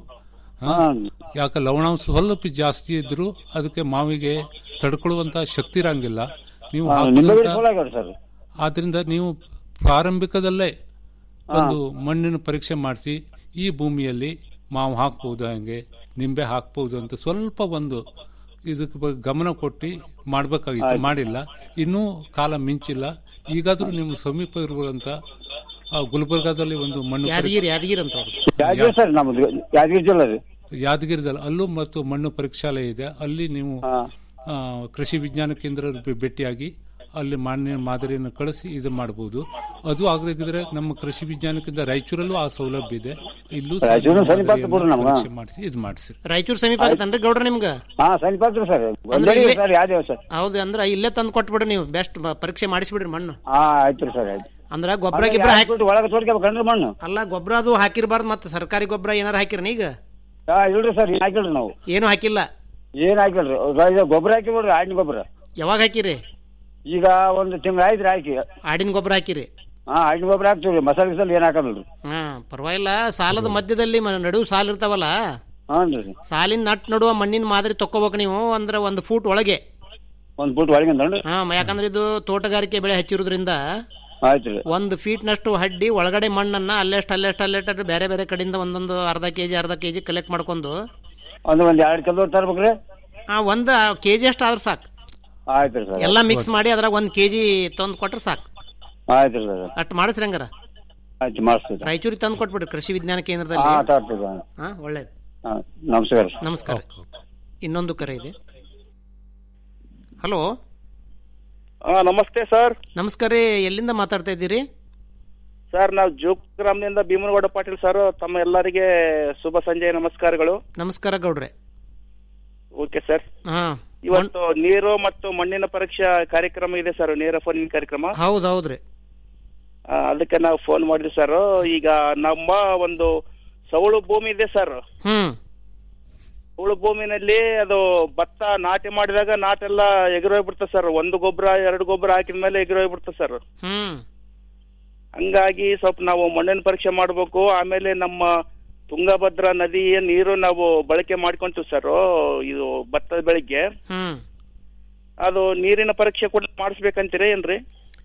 ಯಾಕೆ ಲವಣಾಂಶ ಸ್ವಲ್ಪ ಜಾಸ್ತಿ ಇದ್ರು ಅದಕ್ಕೆ ಮಾವಿಗೆ ತಡ್ಕೊಳ್ಳುವಂತ ಶಕ್ತಿ ಇರಂಗಿಲ್ಲ ನೀವು ಹಾ, ನಿಂಬೆ ಗಿಡ ಹಾಕಿದಂತ- ಚಲೋ ಆಗ್ಯಾವ್ರಿ ಸರ್ ಆದ್ರಿಂದ ನೀವು ಪ್ರಾರಂಭಿಕದಲ್ಲೇ ಒಂದು ಮಣ್ಣಿನ ಪರೀಕ್ಷೆ ಮಾಡಿಸಿ ಈ ಭೂಮಿಯಲ್ಲಿ ಮಾವು ಹಾಕ್ಬೋದು ಹಂಗೆ ನಿಂಬೆ ಹಾಕ್ಬೋದು ಅಂತ ಸ್ವಲ್ಪ ಒಂದು ಇದಕ್ಕೆ ಬಗ್ಗೆ ಗಮನ ಕೊಟ್ಟು ಮಾಡಬೇಕಾಗಿತ್ತು ಆಯ್ತು. ಮಾಡಿಲ್ಲ ಇನ್ನೂ ಕಾಲ ಮಿಂಚಿಲ್ಲ ಈಗಾದ್ರೂ ನಿಮ್ಮ ಸಮೀಪ ಇರುವಂತ ಆ, ಗುಲ್ಬರ್ಗಾದಲ್ಲಿ ಒಂದು ಮಣ್ಣು ಪರೀಕ್ಷೆ- ಯಾದಗಿರಿ ಯಾದಗಿರಿ ಅಂತ ಅವ್ರು ಯಾದಗಿರಿ ಸರ್ ನಮ್ದು ಯಾದಗಿರಿ ಜಿಲ್ಲೆ ರೀ ಯಾದಗಿರಿದಲ್ಲಿ ಅಲ್ಲೂ ಮತ್ತು ಮಣ್ಣು ಪರೀಕ್ಷಾಲಯ ಇದೆ ಅಲ್ಲಿ ನೀವು ಆ, ಕೃಷಿ ವಿಜ್ಞಾನ ಕೇಂದ್ರ ಭೇ- ಭೇಟಿಯಾಗಿ ಅಲ್ಲಿ ಮಾನ್ಯ ಮಾದರಿಯನ್ನು ಕಳಿಸಿ ಇದು ಮಾಡಬಹುದು ಅದು ಆಗದಿದ್ರೆ ನಮ್ಮ ಕೃಷಿ ವಿಜ್ಞಾನ ಕೇಂದ್ರ ರಾಯಚೂರಲ್ಲೂ ಆ ಸೌಲಭ್ಯ ಇದೆ ಇಲ್ಲೂ ಸಹ ರಾಯಚೂರು ಸಮೀಪ ಮಾದರಿಯನ್ನು ಆಗ್ತದೆ ಬಿಡ್ರಿ ನಮ್ಗೆ. ಪರೀಕ್ಷೆ ಮಾಡಿಸಿ ಇದು ಮಾಡಿಸಿ ರಾಯಚೂರು ಸಮೀಪ ಆಗತ್ತನ್ರಿ ಗೌಡ್ರ ನಿಮ್ಗ ಹಾ ಸಮೀಪ ಆಗ್ತದೆ ಸರ್ ಅಂದ್ರೆ ಒಂದೇ ಇಲ್ಲೇ- ಸರ್ ಯಾವ್ದೇವ ಸರ್ ಹೌದು ಅಂದ್ರೆ ಇಲ್ಲೇ ತಂದು ಕೊಟ್ಬಿಡ್ರಿ ನೀವು ಬೆಸ್ಟ್ ಪರೀಕ್ಷೆ ಮಾಡಿಸ್ಬಿಡ್ರಿ ಮಣ್ಣು ಹಾ ಆಯ್ತು ರೀ ಸರ್ ಆಯ್ತು ಅಂದ್ರ ಗೊಬ್ಬರ ಗಿಬ್ಬರ ಹಾಕಿ ಹಾಕ್ಬಿಟ್ಟು ಒಳಗೆ ತೋಡ್ಕೋಬೇಕನ್ರಿ ಮಣ್ಣು ಅಲ್ಲ ಗೊಬ್ಬರ ಅದು ಹಾಕಿರ್ಬಾರ್ದು ಮತ್ತೆ ಸರ್ಕಾರಿ ಗೊಬ್ಬರ ಏನಾರ ಹಾಕಿರ್ನ ಈಗ ಹಾ ಇಲ್ರಿ ಸರ್ ಏನ್ ಹಾಕಿಲ್ರಿ ನಾವು ಏನು ಹಾಕಿಲ್ಲ ಏನ್ ಹಾಕಿಲ್ರಿ ಇದು ಗೊಬ್ಬರ ಹಾಕಿ ಬಿಡ್ರಿ ಆಡಿನ ಗೊಬ್ಬರ ಯಾವಾಗ ಹಾಕಿರಿ ಈಗ ಒಂದು ತಿಂಗಳು ಆಯ್ತು ಹಾಕಿ ಆಡಿನ ಗೊಬ್ಬರ ಹಾಕಿರಿ ಹಾ ಆಡಿನ ಗೊಬ್ಬರ ಹಾಕ್ತೀವ್ರಿ ಮಸಾಲೆ ಗಿಸಾಲೆ ಏನ್ ಹಾಕಲ್ರಿ ಹಾ ಪರವಾಗಿಲ್ಲ ಸಾಲದ ಮಧ್ಯದಲ್ಲಿ ಮ- ನಡುವು ಸಾಲ ಇರ್ತಾವಲ್ಲ ಹಾನ್ರಿ ಸಾಲಿನ ನಟ್ ನಡುವ ಮಣ್ಣಿನ ಮಾದರಿ ತಕ್ಕೋಬೇಕು ನೀವು ಅಂದ್ರೆ ಒಂದು ಫೂಟ್ ಒಳಗೆ ಒಂದ್ ಫುಟ್ ಒಳಗೆ ಹಾ ಮ- ಯಾಕಂದ್ರೆ ಇದು ತೋಟಗಾರಿಕೆ ಬೆಳೆ ಹಚ್ಚಿರೋದ್ರಿಂದ ಆಯ್ತು ರೀ ಒಂದು ಫೀಟ್ ನಷ್ಟು ಹಡ್ಡಿ ಒಳಗಡೆ ಮಣ್ಣನ್ನ ಅಲ್ಲೆಷ್ಟು ಅಲ್ಲೆಷ್ಟು ಅಲ್ಲೆಷ್ಟು ಬೇರೆ ಬೇರೆ ಕಡೆಯಿಂದ ಒಂದೊಂದು ಅರ್ಧ ಕೆಜಿ ಅರ್ಧ ಕೆಜಿ ಕಲೆಕ್ಟ್ ಮಾಡ್ಕೊಂಡು ಒಂದು ಒಂದ್ ಎರಡು ಕಿಲೋ ತರ್ಬೇಕ್ರಿ ಆ ಒಂದು ಕೆಜಿ ಅಷ್ಟು ಆದ್ರೆ ಸಾಕು ಆಯ್ತು ರೀ ಸರ್ ಎಲ್ಲ ಮಿಕ್ಸ್ ಮಾಡಿ ಅದ್ರಾಗ ಒಂದು ಕೆಜಿ ತಂದು ಕೊಟ್ರೆ ಸಾಕು ಆಯ್ತು ರೀ ಸರ್ ಅಷ್ಟು ಮಾಡಿಸ್ರಿ ಹಂಗಾರ ಆಯ್ತು ಮಾಡಿಸ್ತೀವಿ ರಾಯಚೂರಿಗೆ ತಂದು ಕೊಟ್ಬಿಡ್ರಿ ಕೃಷಿ ವಿಜ್ಞಾನ ಹಾ ಕೇಂದ್ರದಲ್ಲಿ ತರ್ತೀವಿ ಹಾ ಒಳ್ಳೇದು ಹಾ ನಮಸ್ಕಾರ ನಮಸ್ಕಾರ ಇನ್ನೊಂದು ಕರೆ ಇದೆ ಹಲೋ ನಮಸ್ತೆ ಸರ್ ನಮಸ್ಕಾರ ರೀ ಎಲ್ಲಿಂದ ಮಾತಾಡ್ತಾ ಇದ್ದೀರಿ ಸರ್ ನಾವು ಜೋಗ್ರಾಮ್ನಿಂದ ಭೀಮನಗೌಡ ಪಾಟೀಲ್ ಸರ್ ತಮ್ಮ ಎಲ್ಲರಿಗೆ ಶುಭ ಸಂಜೆ ನಮಸ್ಕಾರಗಳು ನಮಸ್ಕಾರ ಗೌಡ್ರೆ ಓಕೆ ಸರ್ ಹಾ ಇವತ್ತು ನೀರು ಮತ್ತು ಮಣ್ಣಿನ ಪರೀಕ್ಷಾ ಕಾರ್ಯಕ್ರಮ ಇದೆ ಸರ್ ನೇರ ಫೋನ್ ಕಾರ್ಯಕ್ರಮ ಹೌದು ಹೌದ್ರಿ ಆ, ಅದಕ್ಕೆ ನಾವು ಫೋನ್ ಮಾಡಿದ್ವಿ ಸರ್ ಈಗ ನಮ್ಮ ಒಂದು ಸವಳು ಭೂಮಿ ಇದೆ ಸರ್ ಹ್ಮ್ ಸವಳು ಭೂಮಿನಲ್ಲಿ ಅದು ಭತ್ತ ನಾಟಿ ಮಾಡಿದಾಗ ನಾಟೆಲ್ಲ ಎಗರೋಗ್ಬಿಡ್ತದೆ ಸರ್ ಒಂದು ಗೊಬ್ಬರ ಎರಡು ಗೊಬ್ಬರ ಹಾಕಿದ ಮೇಲೆ ಎಗರೋಗ್ಬಿಡ್ತದೆ ಸರ್ ಹ್ಮ್ ಹಂಗಾಗಿ ಸ್ವಲ್ಪ ನಾವು ಮಣ್ಣಿನ ಪರೀಕ್ಷೆ ಮಾಡಬೇಕು ಆಮೇಲೆ ನಮ್ಮ ತುಂಗಭದ್ರಾ ನದಿಯ ನೀರು ನಾವು ಬಳಕೆ ಮಾಡ್ಕೊಂತೀವಿ ಸರ್ ಇದು ಭತ್ತದ ಬೆಳಿಗ್ಗೆ ಹ್ಮ್ ಅದು ನೀರಿನ ಪರೀಕ್ಷೆ ಕೂಡ ಮಾಡಿಸ್ಬೇಕಂತೀರಿ ಏನ್ರಿ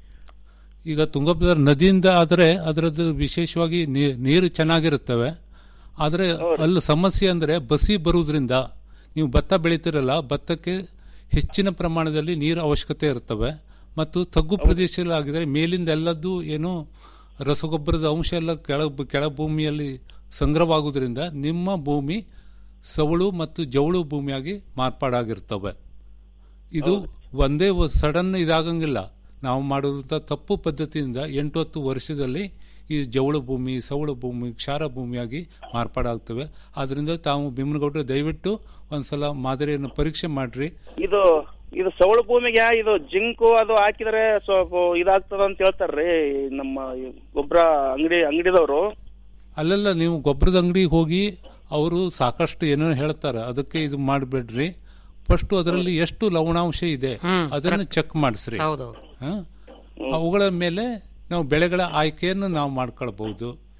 ಈಗ ತುಂಗಭದ್ರಾ ನದಿಯಿಂದ ಆದರೆ ಅದರದ್ದು ವಿಶೇಷವಾಗಿ ನೀ- ನೀರು ಚೆನ್ನಾಗಿರುತ್ತವೆ ಆದರೆ ಅಲ್ಲಿ ಸಮಸ್ಯೆ ಅಂದರೆ ಬಸಿ ಬರುವುದರಿಂದ ನೀವು ಭತ್ತ ಬೆಳೀತಿರಲ್ಲ ಭತ್ತಕ್ಕೆ ಹೆಚ್ಚಿನ ಪ್ರಮಾಣದಲ್ಲಿ ನೀರು ಅವಶ್ಯಕತೆ ಇರ್ತವೆ ಮತ್ತು ತಗ್ಗು ಪ್ರದೇಶದಲ್ಲಿ ಆಗಿದ್ರೆ ಮೇಲಿಂದ ಎಲ್ಲದ್ದು ಏನು ರಸಗೊಬ್ಬರದ ಅಂಶ ಎಲ್ಲ ಕೆಳ ಕೆಳ ಭೂಮಿಯಲ್ಲಿ ಸಂಗ್ರಹವಾಗುವುದರಿಂದ ನಿಮ್ಮ ಭೂಮಿ ಸವಳು ಮತ್ತು ಜವಳು ಭೂಮಿಯಾಗಿ ಮಾರ್ಪಾಡಾಗಿರ್ತವೆ ಇದು ಒಂದೇ ಸಡನ್ ಇದಾಗಂಗಿಲ್ಲ ನಾವು ಮಾಡಿರುವಂಥ ತಪ್ಪು ಪದ್ಧತಿಯಿಂದ ಎಂಟು ಹತ್ತು ವರ್ಷದಲ್ಲಿ ಈ ಜವಳು ಭೂಮಿ ಸವಳು ಭೂಮಿ ಕ್ಷಾರ ಭೂಮಿಯಾಗಿ ಮಾರ್ಪಾಡಾಗ್ತವೆ ಆದ್ರಿಂದ ತಾವು ಭೀಮನಗೌಡರು ದಯವಿಟ್ಟು ಒಂದ್ಸಲ ಮಾದರಿಯನ್ನು ಪರೀಕ್ಷೆ ಮಾಡ್ರಿ ಇದು ಇದು ಸವಳು ಭೂಮಿಗೆ ಇದು ಜಿಂಕು ಅದು ಹಾಕಿದ್ರೆ ಸ್ವಲ್ಪ ಇದಾಗ್ತದ ಅಂತ ಹೇಳ್ತಾರ್ರಿ ನಮ್ಮ ಗೊಬ್ಬರ ಅಂಗಡಿ ಅಂಗಡಿದವರು ಅಲ್ಲೆಲ್ಲ ನೀವು ಗೊಬ್ಬರದ ಅಂಗಡಿಗೆ ಹೋಗಿ ಅವರು ಸಾಕಷ್ಟು ಏನೇನೋ ಹೇಳ್ತಾರೆ ಅದಕ್ಕೆ ಇದು ಮಾಡಬೇಡ್ರಿ ಫಸ್ಟ್ ಅದರಲ್ಲಿ ಎಷ್ಟು ಲವಣಾಂಶ ಇದೆ ಅದನ್ನು ಚೆಕ್ ಮಾಡಿಸ್ರಿ ಹೌದೌದು ಹ? ಅವುಗಳ ಮೇಲೆ ನಾವು ಬೆಳೆಗಳ ಆಯ್ಕೆಯನ್ನು ನಾವು ಮಾಡ್ಕೊಳ್ಬಹುದು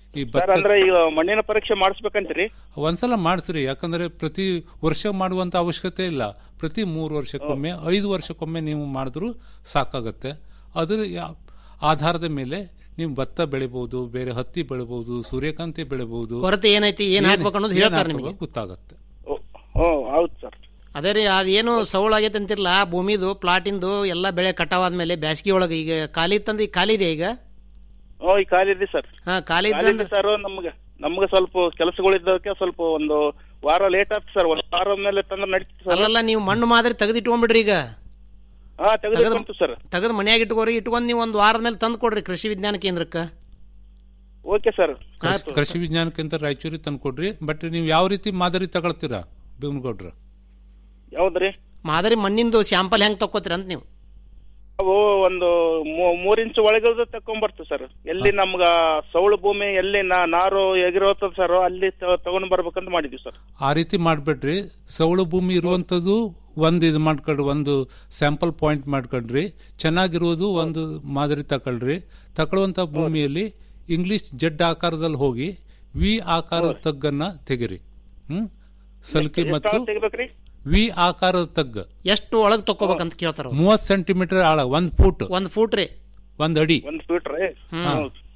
ಈ ಸರ್ ಭತ್ತ ಅಂದ್ರೆ ಈಗ ಮಣ್ಣಿನ ಪರೀಕ್ಷೆ ಮಾಡಿಸ್ಬೇಕಂತೀರಿ ಒಂದ್ಸಲ ಮಾಡಿಸ್ರಿ ಯಾಕಂದ್ರೆ ಪ್ರತಿ ವರ್ಷ ಮಾಡುವಂತ ಅವಶ್ಯಕತೆ ಇಲ್ಲ ಪ್ರತಿ ಮೂರು ವರ್ಷಕ್ಕೊಮ್ಮೆ ಐದು ವರ್ಷಕ್ಕೊಮ್ಮೆ ನೀವು ಮಾಡಿದ್ರು ಸಾಕಾಗತ್ತೆ ಅದರ ಯಾ- ಆಧಾರದ ಮೇಲೆ ನೀವು ಭತ್ತ ಬೆಳಿಬಹುದು ಬೇರೆ ಹತ್ತಿ ಬೆಳಿಬಹುದು ಸೂರ್ಯಕಾಂತಿ ಬೆಳಿಬಹುದು ಕೊರತೆ ಏನೈತಿ ಏನ್ ಹಾಕ್ಬೇಕು ಅನ್ನೋದು ಹೇಳ್ತಾರೆ ನಿಮಗೆ ಗೊತ್ತಾಗತ್ತೆ ಓ ಹೌದು ಸರ್ ಅದೇ ರೀ ಅದೇನು ಸೌಳು ಆಗೈತೆ ಅಂತಿರಲ್ಲ ಆ ಭೂಮಿದು ಪ್ಲಾಟಿಂದು ಎಲ್ಲ ಬೆಳೆ ಕಟಾವಾದ್ಮೇಲೆ ಬ್ಯಾಸಗಿ ಒಳಗೆ ಈಗ ಖಾಲಿ ಇತ್ತಂದ್ರೆ ಈಗ ಖಾಲಿ ಇದೆ ಈಗ ಓ ಈ ಖಾಲಿ ಇದೆ ಸರ್ ಹಾ ಖಾಲಿ ಖಾಲಿ ಇದ್ದಂದ್ರೆ ಇದೆ ಸರ್ ನಮ್ಗೆ ನಮ್ಗೆ ಸ್ವಲ್ಪ ಕೆಲಸಗಳಿದ್ದಕ್ಕೆ ಸ್ವಲ್ಪ ಒಂದು ವಾರ ಲೇಟ್ ಆಗ್ತದೆ ಸರ್ ಒಂದು ವಾರ ಮೇಲೆ ತಂದ್ರೆ ನಡೀತದೆ ಸರ್ ಅಲ್ಲಲ್ಲ ನೀವು ಮಣ್ಣು ಮಾದರಿ ತೆಗೆದಿಟ್ಕೊಂಡ್ಬಿಡ್ರಿ ಈಗ ಹಾ ತೆಗೆದು ಸರ್ ತೆಗೆದು ಮನ್ಯಾಗ ಇಟ್ಕೋರಿ ಇಟ್ಕೊಂಡ್ ನೀವು ಒಂದು ವಾರದ ಮೇಲೆ ತಂದು ಕೊಡ್ರಿ ಕೃಷಿ ವಿಜ್ಞಾನ ಕೇಂದ್ರಕ್ಕೆ ಓಕೆ ಸರ್ ಕೃಷಿ- ಕೃಷಿ ವಿಜ್ಞಾನ ಕೇಂದ್ರ ರಾಯಚೂರಿಗೆ ತಂದ್ಕೊಡ್ರಿ ಬಟ್ ನೀವು ಯಾವ ರೀತಿ ಮಾದರಿ ತಗೊಳ್ತೀರಾ ಭೀಮಗೌಡ್ರ ಯಾವ್ದ್ರಿ ಮಾದರಿ ಮಣ್ಣಿಂದು ಸ್ಯಾಂಪಲ್ ಹೆಂಗ್ ತಕ್ಕೋತೀರ ಅಂತ ನೀವು ಅವು ಒಂದು ಮೂ- ಮೂರ್ ಇಂಚ್ ಒಳಗದ ತಕೊಂಡ್ಬರ್ತದೆ ಸರ್ ಎಲ್ಲಿ ನಮ್ಗ ಸೌಳು ಭೂಮಿ ಎಲ್ಲಿ ನಾ- ನಾರು ಎಗಿರೋತದ ಸರ್ ಅಲ್ಲಿ ತ- ತಗೊಂಡ್ ಬರ್ಬೇಕಂತ ಮಾಡಿದ್ವಿ ಸರ್ ಆ ರೀತಿ ಮಾಡ್ಬೇಡ್ರಿ ಸೌಳು ಭೂಮಿ ಇರುವಂತದ್ದು ಒಂದು ಇದು ಮಾಡ್ಕೊಳ್ರಿ ಒಂದು ಸ್ಯಾಂಪಲ್ ಪಾಯಿಂಟ್ ಮಾಡ್ಕೊಳ್ರಿ ಚೆನ್ನಾಗಿರುವುದು ಒಂದು ಮಾದರಿ ತಗೊಳ್ರಿ ತಗೊಳ್ಳುವಂತ ಭೂಮಿಯಲ್ಲಿ ಇಂಗ್ಲಿಷ್ ಜಡ್ ಆಕಾರದಲ್ಲಿ ಹೋಗಿ ವಿ ಆಕಾರದ ತಗ್ಗನ್ನ ತೆಗಿರಿ ಹ್ಮ್ ಸಲ್ಕಿ ಮತ್ತು ತೆಗಿಬೇಕ್ರಿ ವಿ ಆಕಾರದ ತಗ್ಗ ಎಷ್ಟು ಒಳಗ್ ತಕ್ಕೋಬೇಕಂತ ಕೇಳ್ತಾರ ಅವ್ರು. ಮೂವತ್ ಸೆಂಟಿಮೀಟರ್ ಆಳ ಒಂದ್ ಫೂಟ್ ಒಂದ್ ಫೂಟ್ ರೀ ಒಂದ್ ಅಡಿ ಒಂದ್ ಫೀಟ್ ರೀ ಹಾ.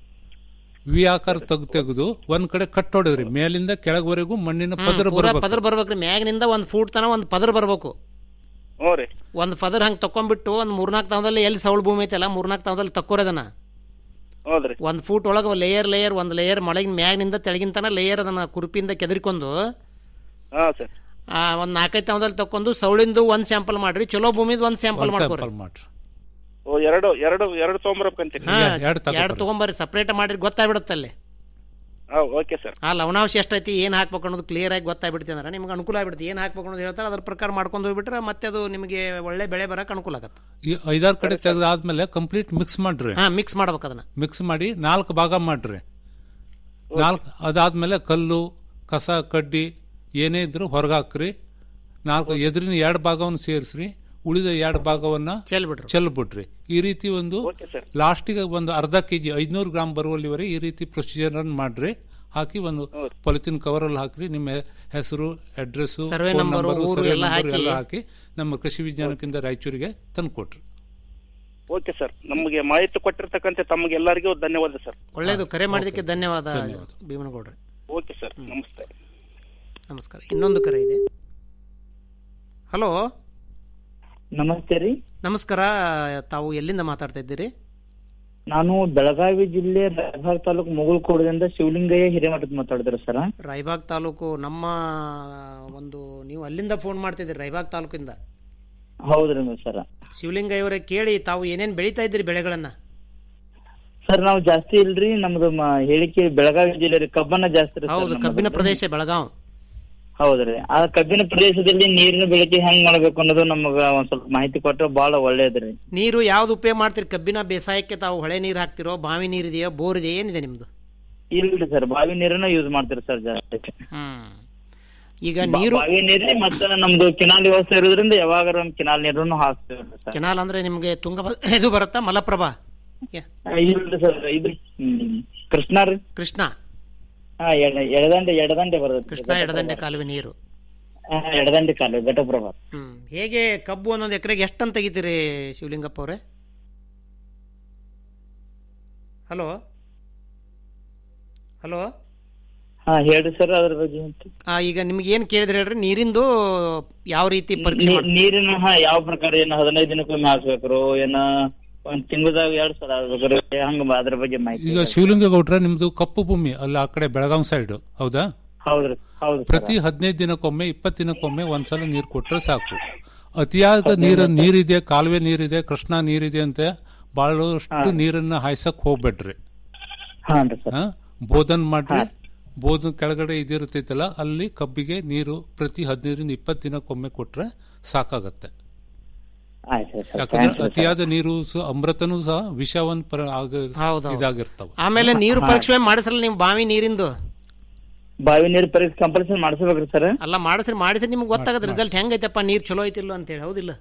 ವಿ ಆಕಾರ ತಗ್ ತೆಗೆದು ಒಂದ್ ಕಡೆ ಕಟ್ ಹೊಡೆದ್ರಿ ಮೇಲಿಂದ ಕೆಳಗವರೆಗೂ ಮಣ್ಣಿನ ಹ್ಮ್, ಪದರ ಪೂರಾ ಬರ್ಬೇಕು ಪದರ್ ಬರ್ಬೇಕ್ರಿ ಮ್ಯಾಗಿನಿಂದ ಒಂದ್ ಫೂಟ್ ತನ ಒಂದ್ ಪದರ್ ಬರ್ಬೇಕು ಹ್ಞೂ ರೀ ಒಂದ್ ಪದರ್ ಹಂಗ್ ತಕೊಂಡ್ಬಿಟ್ಟು ಒಂದ್ ಮೂರ್ನಾಲ್ಕು ತಾವದಲ್ಲಿ ಎಲ್ಲಿ ಸೌಳು ಭೂಮಿ ಐತಲ್ಲ ಮೂರ್ನಾಲ್ಕು ತಾವದಲ್ಲಿ ತಕ್ಕೋರದನ್ನ ಹೌದ್ರಿ ಒಂದ್ ಫೂಟ್ ಒಳಗೆ ಲೇಯರ್ ಲೇಯರ್ ಒಂದ್ ಲೇಯರ್ ಮಳೆಗಿನ ಮ್ಯಾಗಿನಿಂದ ತೆಳಗಿನ ತನ ಲೇಯರ್ ಅದನ್ನ ಕುರುಪಿಂದ ಕೆದರಿಕೊಂಡು ಹಾ ಸರ್ ಆ, ಒಂದ್ ನಾಲ್ಕೈದು ತಾವದಲ್ಲಿ ತಕೊಂಡು ಸೌಳಿಂದು ಒಂದ್ ಸ್ಯಾಂಪಲ್ ಮಾಡ್ರಿ ಚಲೋ ಭೂಮಿದು ಒಂದ್ ಸ್ಯಾಂಪಲ್ ಒಂದ್ ಮಾಡ್ಕೊರಿ sample ಮಾಡ್ರಿ ಓ ಎರಡು ಎರಡು ಎರಡು ತೊಗೊಂಬರ್ಬೇಕಂತೀರಿ ಹಾ ಎರಡ್ ತಗೊಂಬರ್ರಿ. ಎರಡು ತಗೊಂಬರ್ರಿ ಸಪ್ರೇಟ್ ಮಾಡ್ರಿ ಗೊತ್ತಾಗ್ಬಿಡುತ್ತೆ ಅಲ್ಲಿ ಹಾ ಓಕೆ ಸರ್ ಆ ಲವಣಾಂಶ ಎಷ್ಟೈತಿ ಏನ್ ಹಾಕ್ಬೇಕು ಅನ್ನೋದು ಕ್ಲಿಯರ್ ಆಗಿ ಗೊತ್ತಾಗ್ಬಿಡ್ತಿ ಅಂದ್ರೆ ನಿಮ್ಗೆ ಅನುಕೂಲ ಆಗ್ಬಿಡುತ್ತೆ ಏನ್ ಹಾಕ್ಬೇಕು ಅನ್ನೋದು ಹೇಳ್ತಾರೆ ಅದ್ರ ಪ್ರಕಾರ ಮಾಡ್ಕೊಂಡು ಹೋಗ್ಬಿಟ್ರೆ ಮತ್ತೆ ಅದು ನಿಮಗೆ ಒಳ್ಳೆ ಬೆಳೆ ಬರಕ್ಕೆ ಅನುಕೂಲ ಆಗತ್ತೆ ಈ ಐದಾರು ಕಡೆ ತೆಗೆದಾದ್ಮೇಲೆ ಕಂಪ್ಲೀಟ್ ಮಿಕ್ಸ್ ಮಾಡ್ರಿ ಹಾ ಮಿಕ್ಸ್ ಮಾಡ್ಬೇಕು ಅದನ್ನ ಮಿಕ್ಸ್ ಮಾಡಿ ನಾಲ್ಕು ಭಾಗ ಮಾಡ್ರಿ ನಾಲ್ಕು ಅದಾದ್ಮೇಲೆ ಕಲ್ಲು ಕಸ ಕಡ್ಡಿ ಏನೇ ಇದ್ರು ಹೊರಗೆ ಹಾಕ್ರಿ ನಾಲ್ಕು ಎದುರಿನ ಎರಡು ಭಾಗವನ್ನು ಸೇರಿಸ್ರಿ ಉಳಿದ ಎರಡು ಭಾಗವನ್ನ ಚೆಲ್ಬಿಡ್ರಿ ಚೆಲ್ಬಿಟ್ರಿ ಈ ರೀತಿ ಒಂದು ಓಕೆ ಸರ್ ಲಾಸ್ಟಿಗೆ ಒಂದು ಅರ್ಧ ಕೆಜಿ ಐದ್ನೂರು ಗ್ರಾಮ್ ಬರುವಲ್ಲಿವರೆಗೆ ಈ ರೀತಿ ಪ್ರೊಸೀಜರ್ ಅನ್ನು ಮಾಡ್ರಿ ಹಾಕಿ ಒಂದು ಪಾಲಿಥಿನ್ ಕವರ್ ಅಲ್ಲಿ ಹಾಕ್ರಿ ನಿಮ್ಮ ಹೆಸರು ಅಡ್ರೆಸ್ Survey number, ಊರು ಎಲ್ಲ ಹಾಕಿ. ಎಲ್ಲ ಹಾಕಿ ನಮ್ಮ ಕೃಷಿ ವಿಜ್ಞಾನಕ್ಕಿಂತ ರಾಯಚೂರಿಗೆ ತಂದ್ಕೊಟ್ರಿ ಓಕೆ ಸರ್ ನಮಗೆ ಮಾಹಿತಿ ಕೊಟ್ಟಿರ್ತಕ್ಕಂಥ ತಮಗೆಲ್ಲರಿಗೂ ಧನ್ಯವಾದ ಸರ್ ಒಳ್ಳೇದು ಕರೆ ಮಾಡಿದಕ್ಕೆ ಧನ್ಯವಾದ ಭೀಮನಗೌಡ್ರೆ ಓಕೆ ಸರ್ ನಮಸ್ತೆ ನಮಸ್ಕಾರ ಇನ್ನೊಂದು ಕರೆ ಇದೆ ಹಲೋ ನಮಸ್ತೆ ರೀ ನಮಸ್ಕಾರ ತಾವು ಎಲ್ಲಿಂದ ಮಾತಾಡ್ತಾ ಇದ್ದೀರಿ ನಾನು ಬೆಳಗಾವಿ ಜಿಲ್ಲೆ ರಾಯಭಾಗ ತಾಲೂಕು ಮುಗುಳ್ಕೋಡದಿಂದ ಶಿವಲಿಂಗಯ್ಯ ಹಿರೇಮಠದ್ ಮಾತಾಡಿದ್ರು ಸರ್ ರಾಯಬಾಗ್ ತಾಲೂಕು ನಮ್ಮ ಒಂದು ನೀವು ಅಲ್ಲಿಂದ ಫೋನ್ ಮಾಡ್ತಿದ್ದೀರಿ ರಾಯಬಾಗ್ ತಾಲೂಕಿಂದ ಹೌದ್ರಿ ಸರ್ ಶಿವಲಿಂಗಯ್ಯ ಅವರೇ ಕೇಳಿ ತಾವು ಏನೇನ್ ಬೆಳೀತಾ ಇದ್ದೀರಿ ಬೆಳೆಗಳನ್ನ ಸರ್ ನಾವು ಜಾಸ್ತಿ ಇಲ್ರಿ ನಮ್ದು ಮ- ಹೇಳಿಕೆ ಬೆಳಗಾವಿ ಜಿಲ್ಲೆ ರೀ ಕಬ್ಬನ್ನ ಜಾಸ್ತಿ ರೀ sir ಹೌದು ನಮ್ಮದು. ಕಬ್ಬಿನ ಪ್ರದೇಶ ಬೆಳಗಾವ್ ಹೌದ್ರಿ ಆ ಕಬ್ಬಿನ ಪ್ರದೇಶದಲ್ಲಿ ನೀರಿನ ಬಳಕೆ ಹೆಂಗ್ ಮಾಡ್ಬೇಕು ಅನ್ನೋದು ನಮಗ ಒಂದ್ ಸ್ವಲ್ಪ ಮಾಹಿತಿ ಕೊಟ್ರೆ ಬಹಳ ಒಳ್ಳೇದ್ರಿ ನೀರು ಯಾವ್ದು ಉಪಯೋಗ ಮಾಡ್ತೀರಿ ಕಬ್ಬಿನ ಬೇಸಾಯಕ್ಕೆ ತಾವು ಹೊಳೆ ನೀರು ಹಾಕ್ತಿರೋ ಬಾವಿ ನೀರು ಇದೆಯೋ ಬೋರ್ ಇದೆಯೋ ಏನಿದೆ ನಿಮ್ದು ಇಲ್ರಿ ಸರ್ ಬಾವಿ ನೀರನ್ನ ಯೂಸ್ ಮಾಡ್ತೀರಿ ಸರ್ ಜಾಸ್ತಿ ಹ್ಮ್ ಈಗ ಬಾ- ನೀರು ಬಾವಿ ನೀರೇ ಮತ್ತೆ ನಮ್ದು ಕೆನಾಲ್ ವ್ಯವಸ್ಥೆ ಇರೋದ್ರಿಂದ ಯಾವಾಗ ನಮ್ ಕೆನಾಲ್ ನೀರನ್ನು ಹಾಕ್ತೀವಿ ಸರ್ ಕೆನಾಲ್ ಅಂದ್ರೆ ನಿಮ್ಗೆ ತುಂಗ ಇದು ಬರುತ್ತಾ ಮಲಪ್ರಭಾ ಯ- ಇಲ್ರಿ ಸರ್ ಇದು ಹ್ಮ್, ಕೃಷ್ಣ ರೀ ಕೃಷ್ಣ ಹಾ ಎಡ- ಎಡದಂಡೆ ಎಡದಂಡೆ ಬರ್ತದೆ ಕೃಷ್ಣ ಎಡದಂಡೆ ಕಾಲುವೆ ನೀರು ಹಾ, ಎಡದಂಡೆ ಕಾಲು ಘಟಪ್ರಭಾ ಹ್ಮ್ ಹೇಗೆ ಕಬ್ಬು ಒಂದೊಂದು ಎಕರೆಗೆ ಎಷ್ಟಂತ ತೆಗಿತೀರಿ ಶಿವಲಿಂಗಪ್ಪ ಅವರೇ ಹಲೋ ಹಲೋ ಹಾ ಹೇಳ್ರಿ ಸರ್ ಅದ್ರ ಬಗ್ಗೆ ಅಂತ. ಆ, ಈಗ ನಿಮ್ಗೆ ಏನ್ ಕೇಳಿದ್ರಿ ಹೇಳ್ರಿ ನೀರಿಂದು ಯಾವ ರೀತಿ ಪರೀಕ್ಷೆ ನೀ- ಮಾಡ್- ನೀರಿನ ಹಾ ಯಾವ ಪ್ರಕಾರ ಏನ ಹದಿನೈದು ದಿನಕ್ಕೊಮ್ಮೆ ಹಾಕ್ಬೇಕ್ರು ಏನ ಒಂದ್ ತಿಂಗಳದಾಗ ಎರಡ್ ಸಲ ಹಾಕ್ಬೇಕ್ರು ಹಂಗ ಬ- ಅದ್ರ ಬಗ್ಗೆ ಮಾಹಿತಿ ಈಗ ಶಿವಲಿಂಗೇಗೌಡ್ರ ನಿಮ್ದು ಕಪ್ಪು ಭೂಮಿ ಅಲ್ಲ ಆ ಕಡೆ ಬೆಳಗಾಂ ಸೈಡ್ ಹೌದಾ ಹೌದ್ರಿ ಹೌದು ಪ್ರತಿ ಹದಿನೈದು ದಿನಕ್ಕೊಮ್ಮೆ ಇಪ್ಪತ್ತು ದಿನಕ್ಕೊಮ್ಮೆ ಒಂದ್ಸಲ ನೀರು ಕೊಟ್ರೆ ಸಾಕು ಅತಿಯಾದ ನೀರು ನೀರಿದೆ ಕಾಲುವೆ ನೀರಿದೆ ಕೃಷ್ಣಾ ನೀರಿದೆ ಅಂತ ಬಹಳಷ್ಟು ನೀರನ್ನ ಹಾಯ್ಸಕ್ ಹೋಗ್ಬೇಡ್ರಿ ಹಾನ್ರಿ ಸರ್ ಹಾ? ಬೋಧನ್ ಮಾಡ್ರಿ ಬೋಧನ್ ಕೆಳಗಡೆ ಇದಿರ್ತೈತಲ್ಲ ಅಲ್ಲಿ ಕಬ್ಬಿಗೆ ನೀರು ಪ್ರತಿ ಹದಿನೈದರಿಂದ ಇಪ್ಪತ್ತು ದಿನಕ್ಕೊಮ್ಮೆ ಕೊಟ್ರೆ ಸಾಕಾಗತ್ತೆ ಆಯ್ತು ಸರ್ ಯಾಕಂದ್ರೆ ಅತಿಯಾದ ನೀರು ಸಹ ಅಮೃತನೂ ಸಹ ವಿಷವಂತ ಪರ ಆಗ ಹೌದೌದು. ಇದಾಗಿರ್ತಾವ ಆಮೇಲೆ ನೀರು ಪರೀಕ್ಷೆ ಮಾಡಿಸಲ್ಲ ನೀವು ಬಾವಿ ನೀರಿಂದು ಬಾವಿ ನೀರು ಪರೀಕ್ಷೆ ಕಂಪಲ್ಸರಿ ಮಾಡಿಸ್ಬೇಕ್ರಿ ಸರ್ ಅಲ್ಲ ಮಾಡಿಸ್ರಿ ಮಾಡಿಸ್ರಿ ನಿಮ್ಗೆ ಗೊತ್ತಾಗತ್ತೆ ರಿಸಲ್ಟ್ ಹೆಂಗೈತಪ್ಪ ನೀರು ಚಲೋ ಐತಿಲ್ಲ ಅಂತ ಹೇಳಿ ಹೌದಿಲ್ಲ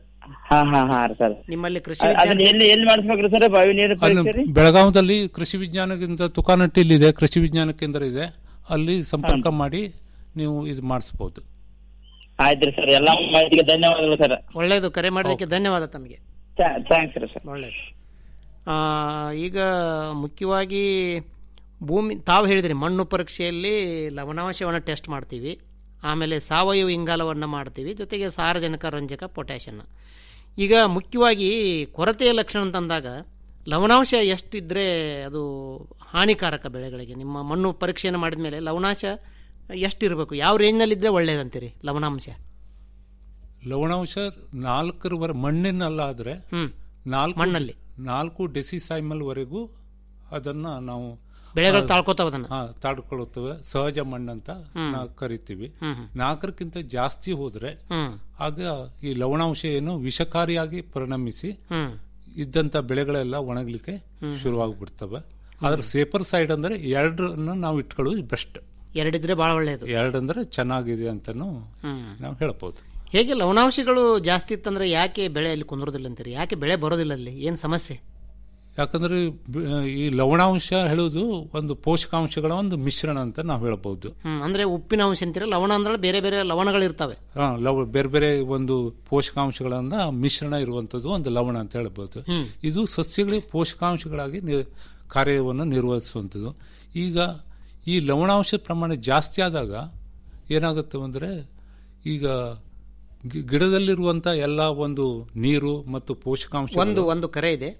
ಹಾ ಹಾ ಹಾ ರೀ ಸರ್ ನಿಮ್ಮಲ್ಲಿ ಕೃಷಿ ಅ- ಅದನ್ನ ಎಲ್ಲಿ ಎಲ್ಲಿ ಮಾಡಿಸ್ಬೇಕ್ರಿ ಸರ್ ಬಾವಿ ನೀರು ಅಲ್ಲಿ ಪರೀಕ್ಷೆ ರೀ ಬೆಳಗಾವದಲ್ಲಿ ಕೃಷಿ ವಿಜ್ಞಾನ ಕೇಂದ್ರ ತುಕಾನಟ್ಟಿಲ್ ಇದೆ ಕೃಷಿ ವಿಜ್ಞಾನ ಕೇಂದ್ರ ಇದೆ ಅಲ್ಲಿ ಸಂಪರ್ಕ ಮಾಡಿ ನೀವು ಇದು ಮಾಡಿಸ್ಬೋದು ಆಯ್ತ್ರಿ ಸರ್ ಎಲ್ಲಾ ಮಾಹಿತಿಗೆ ಧನ್ಯವಾದಗಳು ಸರ್ ಒಳ್ಳೆಯದು ಕರೆ ಮಾಡೋದಕ್ಕೆ ಧನ್ಯವಾದ ತಮಗೆ ಥ್ಯಾಂಕ್ಸ್ ರೀ ಸರ್ ಒಳ್ಳೆಯದು ಆ, ಈಗ ಮುಖ್ಯವಾಗಿ ಭೂಮಿ ತಾವು ಹೇಳಿದ್ರಿ ಮಣ್ಣು ಪರೀಕ್ಷೆಯಲ್ಲಿ ಲವಣಾಂಶವನ್ನು ಟೆಸ್ಟ್ ಮಾಡ್ತೀವಿ ಆಮೇಲೆ ಸಾವಯವ ಇಂಗಾಲವನ್ನು ಮಾಡ್ತೀವಿ ಜೊತೆಗೆ ಸಾರಜನಕ ರಂಜಕ ಪೊಟ್ಯಾಷನ್ನ ಈಗ ಮುಖ್ಯವಾಗಿ ಕೊರತೆಯ ಲಕ್ಷಣ ಅಂತಂದಾಗ ಲವಣಾಂಶ ಎಷ್ಟಿದ್ರೆ ಅದು ಹಾನಿಕಾರಕ ಬೆಳೆಗಳಿಗೆ ನಿಮ್ಮ ಮಣ್ಣು ಪರೀಕ್ಷೆಯನ್ನು ಮಾಡಿದ ಮೇಲೆ ಲವಣಾಂಶ ಎಷ್ಟಿರಬೇಕು ಯಾವ ರೇಂಜ್ನಲ್ಲಿದ್ದರೆ ಒಳ್ಳೆಯದಂತೀರಿ ಲವಣಾಂಶ ಲವಣಾಂಶ ನಾಲ್ಕರವರೆ ಮಣ್ಣಿನಲ್ಲಾದ್ರೆ ನಾಲ್ಕು ಮಣ್ಣಲ್ಲಿ. ನಾಲ್ಕು ಡೆಸಿಸೈಮಲ್ ವರೆಗೂ ಅದನ್ನ ನಾವು ಬೆಳೆಗಳು ಆ, ತಾಳ್ಕೊತಾವ ಅದನ್ನ. ಹಾ, ತಾಳ್ಕೊಳ್ಳುತ್ತವೆ ಸಹಜ ಮಣ್ಣಂತ ಹ್ಮ್. ನಾವು ಕರಿತೀವಿ ಹ್ಮ್, ಹ್ಮ್. ನಾಲ್ಕರಕ್ಕಿಂತ ಜಾಸ್ತಿ ಹೋದ್ರೆ ಹ್ಮ್. ಆಗ ಈ ಲವಣಾಂಶ ಏನು ವಿಷಕಾರಿಯಾಗಿ ಪರಿಣಮಿಸಿ ಹ್ಮ್. ಇದ್ದಂತ ಬೆಳೆಗಳೆಲ್ಲ ಒಣಗ್ಲಿಕ್ಕೆ ಹ್ಮ್. ಶುರುವಾಗ್ಬಿಡ್ತವೆ ಆದ್ರೆ ಸೇಫರ್ ಸೈಡ್ ಅಂದ್ರೆ ಎರಡರನ್ನ ನಾವು ಇಟ್ಕೊಳ್ಳೋದು ಬೆಸ್ಟ್ ಎರಡಿದ್ರೆ ಬಹಳ ಒಳ್ಳೆಯದು ಎರಡಂದ್ರೆ ಚೆನ್ನಾಗಿದೆ ಅಂತಾನು ಹ್ಮ್. ನಾವು ಹೇಳ್ಬೋದು ಹೇಗೆ ಲವಣಾಂಶಗಳು ಜಾಸ್ತಿ ಇತ್ತಂದ್ರೆ ಯಾಕೆ ಬೆಳೆ ಅಲ್ಲಿ ಕುಂದ್ರೋದಿಲ್ಲ ಅಂತೀರಿ ಯಾಕೆ ಬೆಳೆ ಬರೋದಿಲ್ಲ ಅಲ್ಲಿ ಏನು ಸಮಸ್ಯೆ ಯಾಕಂದ್ರೆ ಬ- ಈ ಲವಣಾಂಶ ಹೇಳುವುದು ಒಂದು ಪೋಷಕಾಂಶಗಳ ಒಂದು ಮಿಶ್ರಣ ಅಂತ ನಾವು ಹೇಳ್ಬೋದು ಹ್ಮ್ ಅಂದ್ರೆ ಉಪ್ಪಿನ ಅಂಶ ಅಂತೀರ ಲವಣ ಅಂದ್ರೆ ಬೇರೆ ಬೇರೆ ಲವಣಗಳು ಇರ್ತವೆ ಆ, ಲವ ಬೇರೆ ಬೇರೆ ಒಂದು ಪೋಷಕಾಂಶಗಳನ್ನ ಮಿಶ್ರಣ ಇರುವಂತದ್ದು ಒಂದು ಲವಣ ಅಂತ ಹೇಳ್ಬೋದು ಹ್ಮ್. ಇದು ಸಸ್ಯಗಳಿಗೆ ಪೋಷಕಾಂಶಗಳಾಗಿ ನಿ- ಕಾರ್ಯವನ್ನು ನಿರ್ವಹಿಸುವಂಥದ್ದು ಈಗ ಈ ಲವಣಾಂಶದ ಪ್ರಮಾಣ ಜಾಸ್ತಿ ಆದಾಗ ಏನಾಗುತ್ತೆ ಅಂದ್ರೆ ಈಗ ಗಿ- ಗಿಡದಲ್ಲಿರುವಂತ ಎಲ್ಲ ಒಂದು ನೀರು ಮತ್ತು ಪೋಷಕಾಂಶ ಒಂದು ಒಂದು ಕರೆ ಇದೆ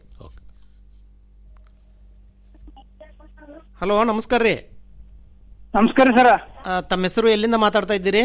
ಹಲೋ ನಮಸ್ಕಾರ ರೀ ನಮಸ್ಕಾರ ಸರ ತಮ್ಮ ಹೆಸರು ಎಲ್ಲಿಂದ ಮಾತಾಡ್ತಾ ಇದ್ದೀರಿ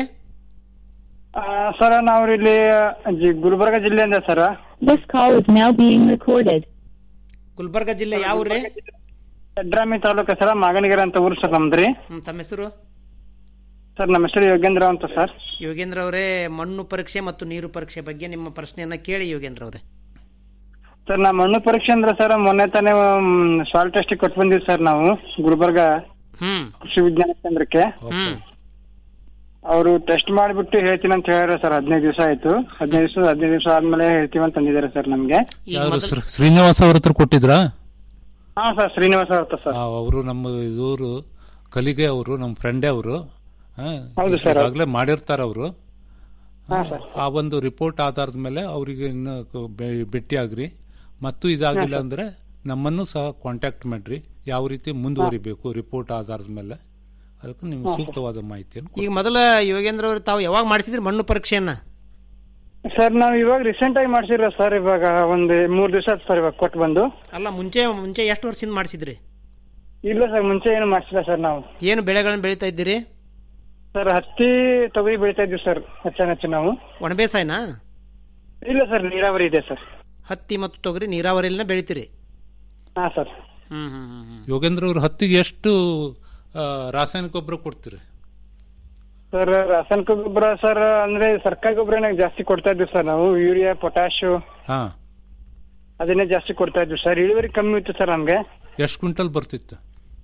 ಸರ ನಾವು ಇಲ್ಲಿ ಜಿ- ಗುಲ್ಬರ್ಗ ಜಿಲ್ಲೆಯಿಂದ ಸರ This call is now being recorded. Gulbarga ಜಿಲ್ಲೆ ಯಾವ ಊರೇ ಯಡ್ರಾಮಿ ತಾಲೂಕು ಸರ ಮಾಗನಗಿರಿ ಅಂತ ಊರು ಸರ್ ನಮ್ದ್ರಿ ಹ್ಮ್, ತಮ್ಮ ಹೆಸರು ಸರ್ ನಮ್ಮ ಹೆಸರು ಯೋಗೇಂದ್ರ ಅಂತ ಸರ್ ಯೋಗೇಂದ್ರ ಅವರೇ ಮಣ್ಣು ಪರೀಕ್ಷೆ ಮತ್ತು ನೀರು ಪರೀಕ್ಷೆ ಬಗ್ಗೆ ನಿಮ್ಮ ಪ್ರಶ್ನೆಯನ್ನ ಕೇಳಿ ಯೋಗೇಂದ್ರ ಅವರೇ ಸರ್ ನಾ ಮಣ್ಣು ಪರೀಕ್ಷೆ ಅಂದ್ರೆ ಸರ್ ಮೊನ್ನೆ ತಾನೇ ಸಾಲ್ ಟೆಸ್ಟ್ ಕೊಟ್ಟು ಬಂದಿವಿ ಸರ್ ನಾವು ಗುಲ್ಬರ್ಗ ಹ್ಮ್ ಕೃಷಿ ವಿಜ್ಞಾನ ಕೇಂದ್ರಕ್ಕೆ ಹ್ಮ್ ಅವರು ಟೆಸ್ಟ್ ಮಾಡಿಬಿಟ್ಟು ಹೇಳ್ತೀನಿ ಅಂತ ಹೇಳ್ಯಾರ ಸರ್ ಹದಿನೈದು ದಿವಸ ಆಯ್ತು ಹದಿನೈದು ದಿವಸ ಹದಿನೈದು ದಿವಸ ಆದ್ಮೇಲೆ ಹೇಳ್ತೀವಿ ಅಂತ ಅಂದಿದ್ದಾರೆ ಸರ್ ನಮ್ಗೆ ಯಾರು ಶ್ರೀ- ಶ್ರೀನಿವಾಸ್ ಅವ್ರ ಹತ್ರ ಕೊಟ್ಟಿದ್ರಾ ಹಾ ಸರ್ ಶ್ರೀನಿವಾಸ ಅವ್ರ ಸರ್ ಅವರು ನಮ್ಮ ಇವರು ಕಲಿಗೆ ಅವರು ನಮ್ಮ ಫ್ರೆಂಡೇ ಅವರು ಹೌದು ಸರ್. ಈಗಾಗಲೇ ಮಾಡಿರ್ತಾರ ಅವರು ಹಾ ಸರ್ ಆ ಒಂದು ರಿಪೋರ್ಟ್ ಆಧಾರದ ಮೇಲೆ ಅವರಿಗೆ ಇನ್ನು ಕ- ಬೆ- ಭೇಟಿಯಾಗ್ರಿ ಮತ್ತು ಇದಾಗಿಲ್ಲ ಹಾ, ಸರ್. ಅಂದ್ರೆ ನಮ್ಮನ್ನು ಸಹ ಕಾಂಟ್ಯಾಕ್ಟ್ ಮಾಡ್ರಿ ಯಾವ ರೀತಿ ಮುಂದುವರಿಬೇಕು ರಿಪೋರ್ಟ್ ಆಧಾರದ ಮೇಲೆ ಅದಕ್ಕೆ ನಿಮ್ಗೆ ಹಾ, ಸರ್. ಸೂಕ್ತವಾದ ಮಾಹಿತಿಯನ್ನು ಈಗ ಮೊದಲ ಯೋಗೇಂದ್ರ ಅವರು ತಾವು ಯಾವಾಗ ಮಾಡಿಸಿದ್ರಿ ಮಣ್ಣು ಪರೀಕ್ಷೆಯನ್ನ ಸರ್ ನಾವು ಇವಾಗ ರೀಸೆಂಟ್ ಆಗಿ ಮಾಡ್ಸಿರ ಸರ್ ಇವಾಗ ಒಂದ್ ಮೂರ್ ದಿವಸ ಆಯ್ತು ಸರ್ ಇವಾಗ ಕೊಟ್ಟು ಬಂದು ಅಲ್ಲ ಮುಂಚೆ ಮುಂಚೆ ಎಷ್ಟು ವರ್ಷದಿಂದ ಮಾಡಿಸಿದ್ರಿ ಇಲ್ಲ ಸರ್ ಮುಂಚೆ ಏನು ಮಾಡ್ಸಿಲ್ಲ ಸರ್ ನಾವು ಏನು ಬೆಳೆಗಳನ್ನ ಬೆಳೀತಾ ಇದ್ದೀರಿ ಸರ್ ಹತ್ತಿ ತೊಗರಿ ಬೆಳಿತಾ ಇದ್ವಿ ಸರ್ ಹೆಚ್ಚು ನಾವು ಒಣಬೇಸಾಯನಾ ಇಲ್ಲ ಸರ್ ನೀರಾವರಿ ಇದೆ ಸರ್ ಹತ್ತಿ ಮತ್ತು ತೊಗರಿ ನೀರಾವರಿಯಲ್ಲಿನ ಬೆಳಿತೀರಿ ಹಾ ಸರ್ ಹ್ಮ್ ಹ್ಮ್ ಹ್ಮ್ ಹ್ಮ್. ಯೋಗೇಂದ್ರ ಅವರು ಹತ್ತಿಗೆ ಎಷ್ಟು ಆ, ರಾಸಾಯನಿಕ ಗೊಬ್ಬರ ಕೊಡ್ತೀರಿ ಸರ್ ರಾಸಾಯನಿಕ ಗೊಬ್ಬರ ಸರ್ ಅಂದ್ರೆ ಸರ್ಕಾರಿ ಗೊಬ್ಬರನೇ ಜಾಸ್ತಿ ಕೊಡ್ತಾ ಇದ್ವಿ ಸರ್ ನಾವು ಯೂರಿಯಾ ಪೊಟ್ಯಾಶು ಹಾ ಅದನ್ನೇ ಜಾಸ್ತಿ ಕೊಡ್ತಾ ಇದ್ವಿ ಸರ್ ಇಳುವರಿ ಕಮ್ಮಿ ಇತ್ತು ಸರ್ ನಮ್ಗೆ ಎಷ್ಟು ಕ್ವಿಂಟಲ್ ಬರ್ತಿತ್ತು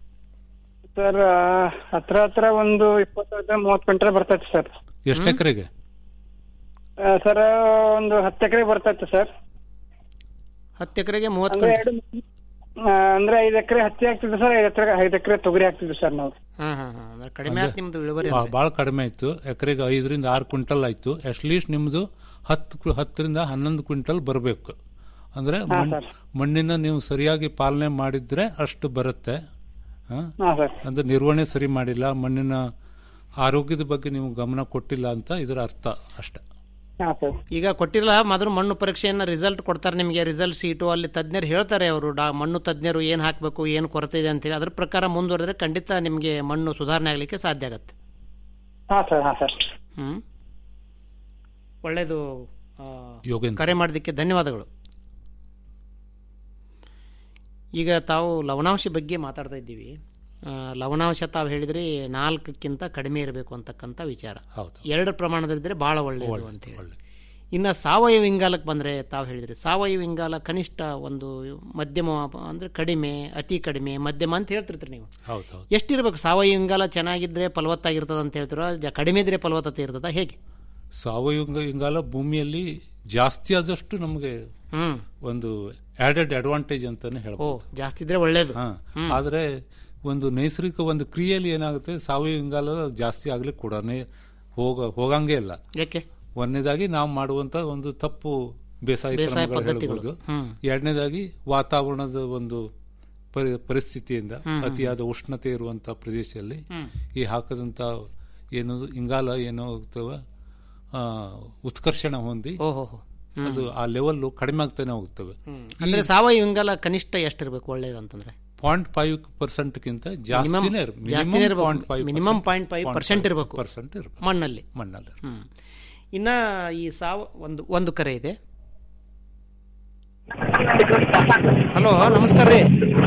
ಸರ್ ಹತ್ರ ಹತ್ರ ಒಂದು ಇಪ್ಪತ್ತೈದು ಮೂವತ್ತು ಕ್ವಿಂಟಲ್ ಬರ್ತೈತೆ ಸರ್ ಎಷ್ಟು ಎಕರೆಗೆ ಆ, ಸರ್ ಒಂದು ಹತ್ತು ಎಕರೆ ಬರ್ತೈತೆ ಸರ್ ಹತ್ತು ಎಕರೆಗೆ ಮೂವತ್ತು ಅಂದ್ರೆ ಕ್ವಿಂಟಲ್ ಎರಡು ಆ, ಅಂದ್ರೆ ಐದು ಎಕರೆ ಹತ್ತಿ ಆಗ್ತಿದ್ವಿ ಸರ್ ಐದು ಎಕರೆ ಐದು ಎಕರೆ ತೊಗರಿ ಆಗ್ತಿದ್ವಿ ಸರ್ ನಾವು ಹ್ಮ್ ಹ್ಮ್ ಹ್ಮ್ ಅಂದ್ರೆ ಕಡಿಮೆ ಆಯ್ತು ನಿಮ್ದು ಇಳುವರಿ ಬಾ- ಅಂದ್ರೆ. ಬಾಳ ಕಡಿಮೆ ಆಯ್ತು ಎಕರೆಗೆ ಐದರಿಂದ ಆರು ಕ್ವಿಂಟಲ್ ಆಯ್ತು ಅಟ್ಲೀಸ್ಟ್ ನಿಮ್ದು ಹತ್ತು ಕ್ವಿ- ಹತ್ತರಿಂದ ಹನ್ನೊಂದು ಕ್ವಿಂಟಲ್ ಬರಬೇಕು ಅಂದ್ರೆ ಹಾ, ಮಣ್- ಸರ್. ಮಣ್ಣಿನ ನೀವು ಸರಿಯಾಗಿ ಪಾಲನೆ ಮಾಡಿದ್ರೆ ಅಷ್ಟು ಬರುತ್ತೆ ಹಾ? ಹಾ ಸರ್ ಅಂದ್ರೆ ನಿರ್ವಹಣೆ ಸರಿ ಮಾಡಿಲ್ಲ ಮಣ್ಣಿನ ಆರೋಗ್ಯದ ಬಗ್ಗೆ ನೀವು ಗಮನ ಕೊಟ್ಟಿಲ್ಲ ಅಂತ ಇದರ ಅರ್ಥ ಅಷ್ಟೇ ಹಾ ಸರ್ ಈಗ ಕೊಟ್ಟಿರಲ್ಲ ಮೊದಲು ಮಣ್ಣು ಪರೀಕ್ಷೆಯನ್ನ ರಿಸಲ್ಟ್ ಕೊಡ್ತಾರೆ ನಿಮಗೆ ರಿಸಲ್ಟ್ ಸೀಟು ಅಲ್ಲಿ ತಜ್ಞರು ಹೇಳ್ತಾರೆ ಅವರು ಡಾ ಮಣ್ಣು ತಜ್ಞರು ಏನು ಹಾಕಬೇಕು ಏನು ಕೊರತೆ ಇದೆ ಅಂತೇಳಿ ಅದ್ರ ಪ್ರಕಾರ ಮುಂದುವರೆದ್ರೆ ಖಂಡಿತ ನಿಮಗೆ ಮಣ್ಣು ಸುಧಾರಣೆ ಆಗಲಿಕ್ಕೆ ಸಾಧ್ಯ ಆಗತ್ತೆ ಹಾ ಸರ್ ಹಾ ಸರ್ ಹ್ಮ್ ಒಳ್ಳೇದು ಆ, ಯೋಗೇಂದ್ರ. ಕರೆ ಮಾಡೋದಕ್ಕೆ ಧನ್ಯವಾದಗಳು ಈಗ ತಾವು ಲವಣಾಂಶ ಬಗ್ಗೆ ಮಾತಾಡ್ತಾ ಇದ್ದೀವಿ ಆ, ಲವಣಾಂಶ ತಾವು ಹೇಳಿದ್ರಿ ನಾಲ್ಕಕ್ಕಿಂತ ಕಡಿಮೆ ಇರಬೇಕು ಅಂತಕ್ಕಂಥ ವಿಚಾರ ಹೌದು ಎರಡು ಪ್ರಮಾಣದಲ್ಲಿದ್ದರೆ ಬಹಳ ಒಳ್ಳೆಯದು ಅಂತ ಹೇಳಿ ಇನ್ನು ಸಾವಯವ ಇಂಗಾಲಕ್ಕೆ ಬಂದರೆ ತಾವು ಹೇಳಿದ್ರಿ ಸಾವಯವ ಇಂಗಾಲ ಕನಿಷ್ಠ ಒಂದು ಮಧ್ಯಮ ಅಂದರೆ ಕಡಿಮೆ ಅತಿ ಕಡಿಮೆ ಮಧ್ಯಮ ಅಂತ ಹೇಳ್ತಿರ್ತೀರಿ ನೀವು ಹೌದು ಹೌದು ಎಷ್ಟಿರ್ಬೇಕು ಸಾವಯವ ಇಂಗಾಲ ಚೆನ್ನಾಗಿದ್ರೆ ಫಲವತ್ತಾಗಿರ್ತದ ಅಂತ ಹೇಳ್ತೀರೋ ಜ- ಕಡಿಮೆ ಇದ್ರೆ ಫಲವತ್ತತೆ ಇರ್ತದ ಹೇಗೆ ಸಾವಯವ ಇಂಗಾಲ ಭೂಮಿಯಲ್ಲಿ ಜಾಸ್ತಿ ಆದಷ್ಟು ನಮಗೆ ಹ್ಮ್ ಒಂದು ಆಡೆಡ್ ಅಡ್ವಾಂಟೇಜ್ ಅಂತಾನೆ ಓ ಹೇಳ್ಬೋದು ಜಾಸ್ತಿ ಇದ್ರೆ ಒಳ್ಳೇದು ಹಾ. ಹ್ಮ್. ಆದ್ರೆ ಒಂದು ನೈಸರ್ಗಿಕ ಒಂದು ಕ್ರಿಯೆಯಲ್ಲಿ ಏನಾಗುತ್ತೆ ಸಾವಯವ ಇಂಗಾಲ ಜಾಸ್ತಿ ಆಗ್ಲಿಕ್ಕೆ ಕೂಡ ಹೋಗ ಹೋಗಂಗೆ ಇಲ್ಲ ಯಾಕೆ ಒಂದನೇದಾಗಿ ನಾವು ಮಾಡುವಂತ ಒಂದು ತಪ್ಪು ಬೇಸಾಯ ಬೇಸಾಯ ಕ್ರಮಗಳು ಪದ್ಧತಿಗಳು. ಹೇಳ್ಬೋದು ಹ್ಮ್. ಎರಡನೇದಾಗಿ ವಾತಾವರಣದ ಒಂದು ಪರಿ- ಪರಿಸ್ಥಿತಿಯಿಂದ ಹ್ಮ್, ಹ್ಮ್. ಅತಿಯಾದ ಉಷ್ಣತೆ ಇರುವಂತ ಪ್ರದೇಶದಲ್ಲಿ ಹ್ಮ್. ಈ ಹಾಕದಂತ ಏನು ಇಂಗಾಲ ಏನೋ ಹೋಗ್ತವೆ ಆ, ಉತ್ಕರ್ಷಣ ಹೊಂದಿ ಹ್ಮ್. ಅದು ಆ ಲೆವೆಲ್ ಕಡಿಮೆ ಆಗ್ತಾನೆ ಹೋಗ್ತವೆ ಅಂದ್ರೆ ಸಾವಯವ ಇಂಗಾಲ ಕನಿಷ್ಠ ಎಷ್ಟಿರ್ಬೇಕು ಒಳ್ಳೇದು ಅಂತಂದ್ರೆ ಪಾಯಿಂಟ್ ಫೈವ್ ಪರ್ಸೆಂಟ್ ಗಿಂತ ಜಾಸ್ತಿನೇ Minimum- ಜಾಸ್ತಿನೇ ಇರ್ಬೇಕು. Minimum 0.5 percent ಇರ್ಬೇಕು. ಪರ್ಸೆಂಟ್ ಇರ್ಬೇಕು ಮಣ್ಣಲ್ಲಿ ಮಣ್ಣಲ್ಲಿ ಹ್ಮ್ ಇನ್ನ ಈ ಸಾವ ಒಂದು ಒಂದು ಕರೆ ಇದೆ ಹಲೋ ನಮಸ್ಕಾರ ರೀ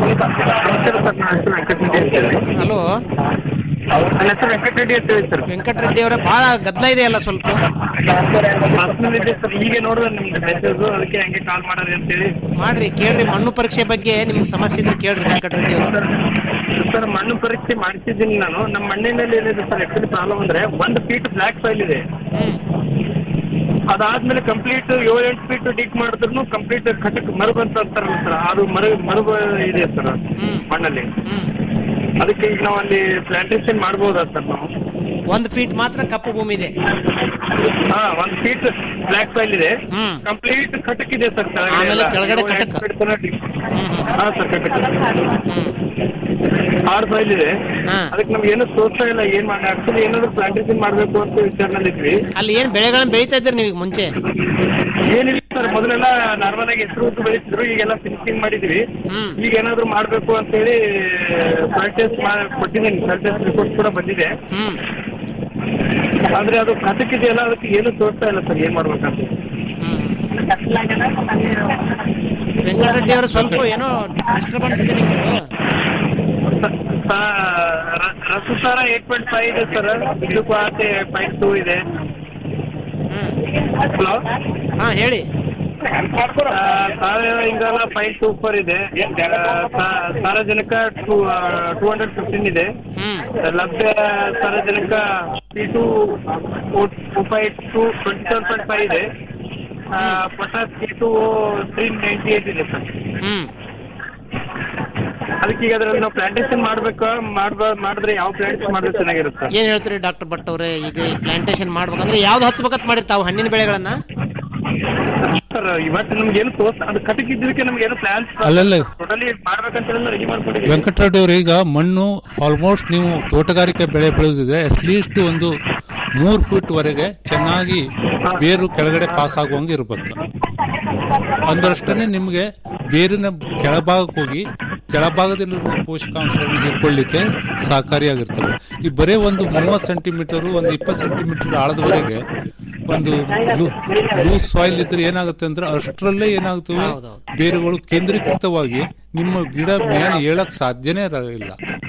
ಹಲೋ ನನ್ನ ಹೆಸರು ವೆಂಕಟರೆಡ್ಡಿ ಅಂತ ಹೇಳಿ ಸರ್ ವೆಂಕಟರೆಡ್ಡಿ ಅವರೇ ಬಹಳ ಗದ್ದಲ ಇದೆ ಅಲ್ಲ ಸ್ವಲ್ಪ ಪರ್ಸನಲ್ ಇದೆ ಸರ್ ಈಗ ನೋಡಿದ್ರೆ ನಿಮ್ಗೆ ಮೆಸೇಜ್ ಅದಕ್ಕೆ ಹಂಗೆ ಕಾಲ್ ಮಾಡೋದು ಅಂತೇಳಿ ಮಾಡ್ರಿ ಕೇಳ್ರಿ ಮಣ್ಣು ಪರೀಕ್ಷೆ ಬಗ್ಗೆ ನಿಮ್ಗೆ ಸಮಸ್ಯೆ ಇದ್ರೆ ಕೇಳ್ರಿ ವೆಂಕಟರೆಡ್ಡಿ ಅವರು ಸರ್ ಮಣ್ಣು ಪರೀಕ್ಷೆ ಮಾಡಿಸಿದ್ದೀನಿ ನಾನು ನಮ್ಮ ಮಣ್ಣಿನಲ್ಲಿ ಏನಿದೆ ಸರ್ ಆಕ್ಚುಲಿ ಪ್ರಾಬ್ಲಮ್ ಅಂದ್ರೆ ಒಂದು ಫೀಟ್ ಬ್ಲ್ಯಾಕ್ ಸಾಯಿಲ್ ಇದೆ ಅದಾದ್ಮೇಲೆ ಕಂಪ್ಲೀಟ್ ಏಳು ಎಂಟು ಫೀಟ್ ಡಿಗ್ ಮಾಡಿದ್ರು ಕಂಪ್ಲೀಟ್ ಕಟಕ್ ಮರಬ್ ಅಂತ ಅಂತಾರಲ್ಲ ಸರ್ ಅದು ಮರ ಮರಬ ಇದೆ ಸರ್ ಮಣ್ಣಲ್ಲಿ ಅದಕ್ಕೆ ಈಗ ನಾವು ಅಲ್ಲಿ ಪ್ಲಾಂಟೇಶನ್ ಮಾಡ್ಬೋದಾ ಸರ್ ನಾವು ಒಂದು ಫೀಟ್ ಮಾತ್ರ ಕಪ್ಪು ಭೂಮಿ ಇದೆ ಹಾ ಒಂದ್ ಫೀಟ್ ಬ್ಲ್ಯಾಕ್ ಸಾಯಿಲ್ ಇದೆ ಕಂಪ್ಲೀಟ್ ಕಟಕ್ ಇದೆ ಸರ್ ಆಮೇಲೆ ಕೆಳಗಡೆ ಕಟಕ್. ಹಾ ಸರ್ ಕಟಕ್ ಆರ್ ಸಾಯಿಲ್ ಇದೆ ಅದಕ್ಕೆ ನಮ್ಗೆ ಏನು ತೋರ್ಸ್ತಾ ಇಲ್ಲ ಏನ್ ಮಾಡಿ ಆಕ್ಚುಲಿ ಏನಾದ್ರು ಪ್ಲಾಂಟೇಶನ್ ಮಾಡ್ಬೇಕು ಅಂತ ವಿಚಾರನಲ್ಲಿ ಇದ್ವಿ ಅಲ್ಲಿ ಏನ್ ಬೆಳೆಗಳನ್ನ ಬೆಳೀತಾ ಇದ್ರಿ ನೀವು ಈಗ ಮುಂಚೆ ಏನಿಲ್ಲ ಸರ್ ಮೊದಲೆಲ್ಲ ನಾರ್ಮಲ್ ಆಗಿ ಹೆಸರು ಉದ್ದು ಬೆಳೀತಿದ್ರು ಈಗೆಲ್ಲ ಫಿನಿಶಿಂಗ್ ಮಾಡಿದ್ವಿ ಈಗ ಏನಾದ್ರು ಮಾಡ್ಬೇಕು ಅಂತ ಹೇಳಿ ಪ್ರಾಕ್ಟೀಸ್ ಕೊಟ್ಟಿದ್ದೀನಿ ಪ್ರಾಕ್ಟೀಸ್ ರಿಪೋರ್ಟ್ ಕೂಡ ಬಂದಿದೆ ಆದ್ರೆ ಅದು ಇದೆಯಲ್ಲ ಅದಕ್ಕೆ ಏನು ತೋರ್ಸ್ತಾ ಇಲ್ಲ ಸರ್ ಏನ್ ಮಾಡ್ಬೇಕಂತ ವೆಂಕಟರೆಡ್ಡಿ ಅವರು ಸ್ವಲ್ಪ ಏನೋ ಡಿಸ್ಟರ್ಬೆನ್ಸ್ ಇದೆ ನಿಮ್ದು ರಸಸಾರ ಏಟ್ ಪಾಯಿಂಟ್ ಫೈವ್ ಇದೆ ಸರ್ ಇದಕ್ಕೂ ಆಚೆ ಪಾಯಿಂಟ್ ಟೂ ಇದೆ ಹಲೋ ಹಾ ಹೇಳಿ ಸಾವಯವ ಇಂಗಾಲ ಪಾಯಿಂಟ್ ಟೂ ಫೋರ್ ಇದೆ ಆ, ಸಾ- ಸಾರಜನಕ ಟೂ ಟೂ ಹಂಡ್ರೆಡ್ ಫಿಫ್ಟೀನ್ ಇದೆ ಲಭ್ಯ ಸಾರಜನಕ P two five two twenty seven point five ಇದೆ potash P two three ninety eight ಇದೆ ಸರ್ ಅದಕ್ಕೆ ಈಗ ಅದ್ರಲ್ಲಿ ನಾವು ಪ್ಲಾಂಟೇಶನ್ ಮಾಡ್ಬೇಕು ಮಾಡ್ಬ ಮಾಡಿದ್ರೆ ಯಾವ ಪ್ಲಾಂಟೇಶನ್ ಮಾಡಿದ್ರೆ ಚೆನ್ನಾಗಿರುತ್ತೆ ಏನ್ ಹೇಳ್ತೀರಿ ಡಾಕ್ಟರ್ ಭಟ್ ಅವ್ರೆ ಈಗ ಪ್ಲಾಂಟೇಶನ್ ಮಾಡ್ಬೇಕಂದ್ರೆ ಯಾವ್ದು ಹಚ್ಬೇಕಂತ ಮಾಡಿರ್ತಾವ ಹಣ್ಣಿನ ಬೆಳೆಗಳನ್ನ ಸರ್ ಇವತ್ತು ನಮ್ಗೆ ಏನು ತೋರ್ಸ್ ಅದು ಕಟಕಿದ್ದಕ್ಕೆ ನಮ್ಗೆ ಏನು ಪ್ಲಾನ್ಸ್ ಅಲ್ಲಲ್ಲ. ಟೋಟಲಿ ಮಾಡ್ಬೇಕಂತ ರೆಡಿ ಮಾಡ್ಕೊಂಡಿದ್ದೀವಿ ವೆಂಕಟರೆಡ್ಡಿ ಅವರು ಈಗ ಮಣ್ಣು ಆಲ್ಮೋಸ್ಟ್ ನೀವು ತೋಟಗಾರಿಕೆ ಬೆಳೆ ಬೆಳೆದಿದ್ರೆ ಅಟ್ಲೀಸ್ಟ್ ಒಂದು ಮೂರು ಫೀಟ್ ವರೆಗೆ ಚೆನ್ನಾಗಿ ಬೇರು ಕೆಳಗಡೆ ಪಾಸ್ ಆಗುವಂಗೆ ಇರಬೇಕು ಅಂದರಷ್ಟೇ ನಿಮಗೆ ಬೇರಿನ ಕೆಳಭಾಗಕ್ಕೆ ಹೋಗಿ ಕೆಳಭಾಗದಲ್ಲಿರುವ ಪೋಷಕಾಂಶಗಳನ್ನು ಹೀರ್ಕೊಳ್ಳಿಕ್ಕೆ ಸಹಕಾರಿಯಾಗಿರ್ತವೆ ಈ ಬರೇ ಒಂದು ಮೂವತ್ತು ಸೆಂಟಿಮೀಟರ್ ಒಂದು ಇಪ್ಪತ್ತು ಸೆಂಟಿಮೀಟರ್ ಆಳದವರೆಗೆ ಒಂದು ಲೂಸ್ ಸಾಯಿಲ್ ಇದ್ರೆ ಏನಾಗುತ್ತೆ ಅಂದ್ರೆ ಅಷ್ಟರಲ್ಲೇ ಏನಾಗ್ತವೆ ಬೇರುಗಳು ಕೇಂದ್ರೀಕೃತವಾಗಿ ನಿಮ್ಮ ಗಿಡ ಮೇಲೆ ಏಳಕ್ ಸಾಧ್ಯನೇ ಇರ- ಇಲ್ಲ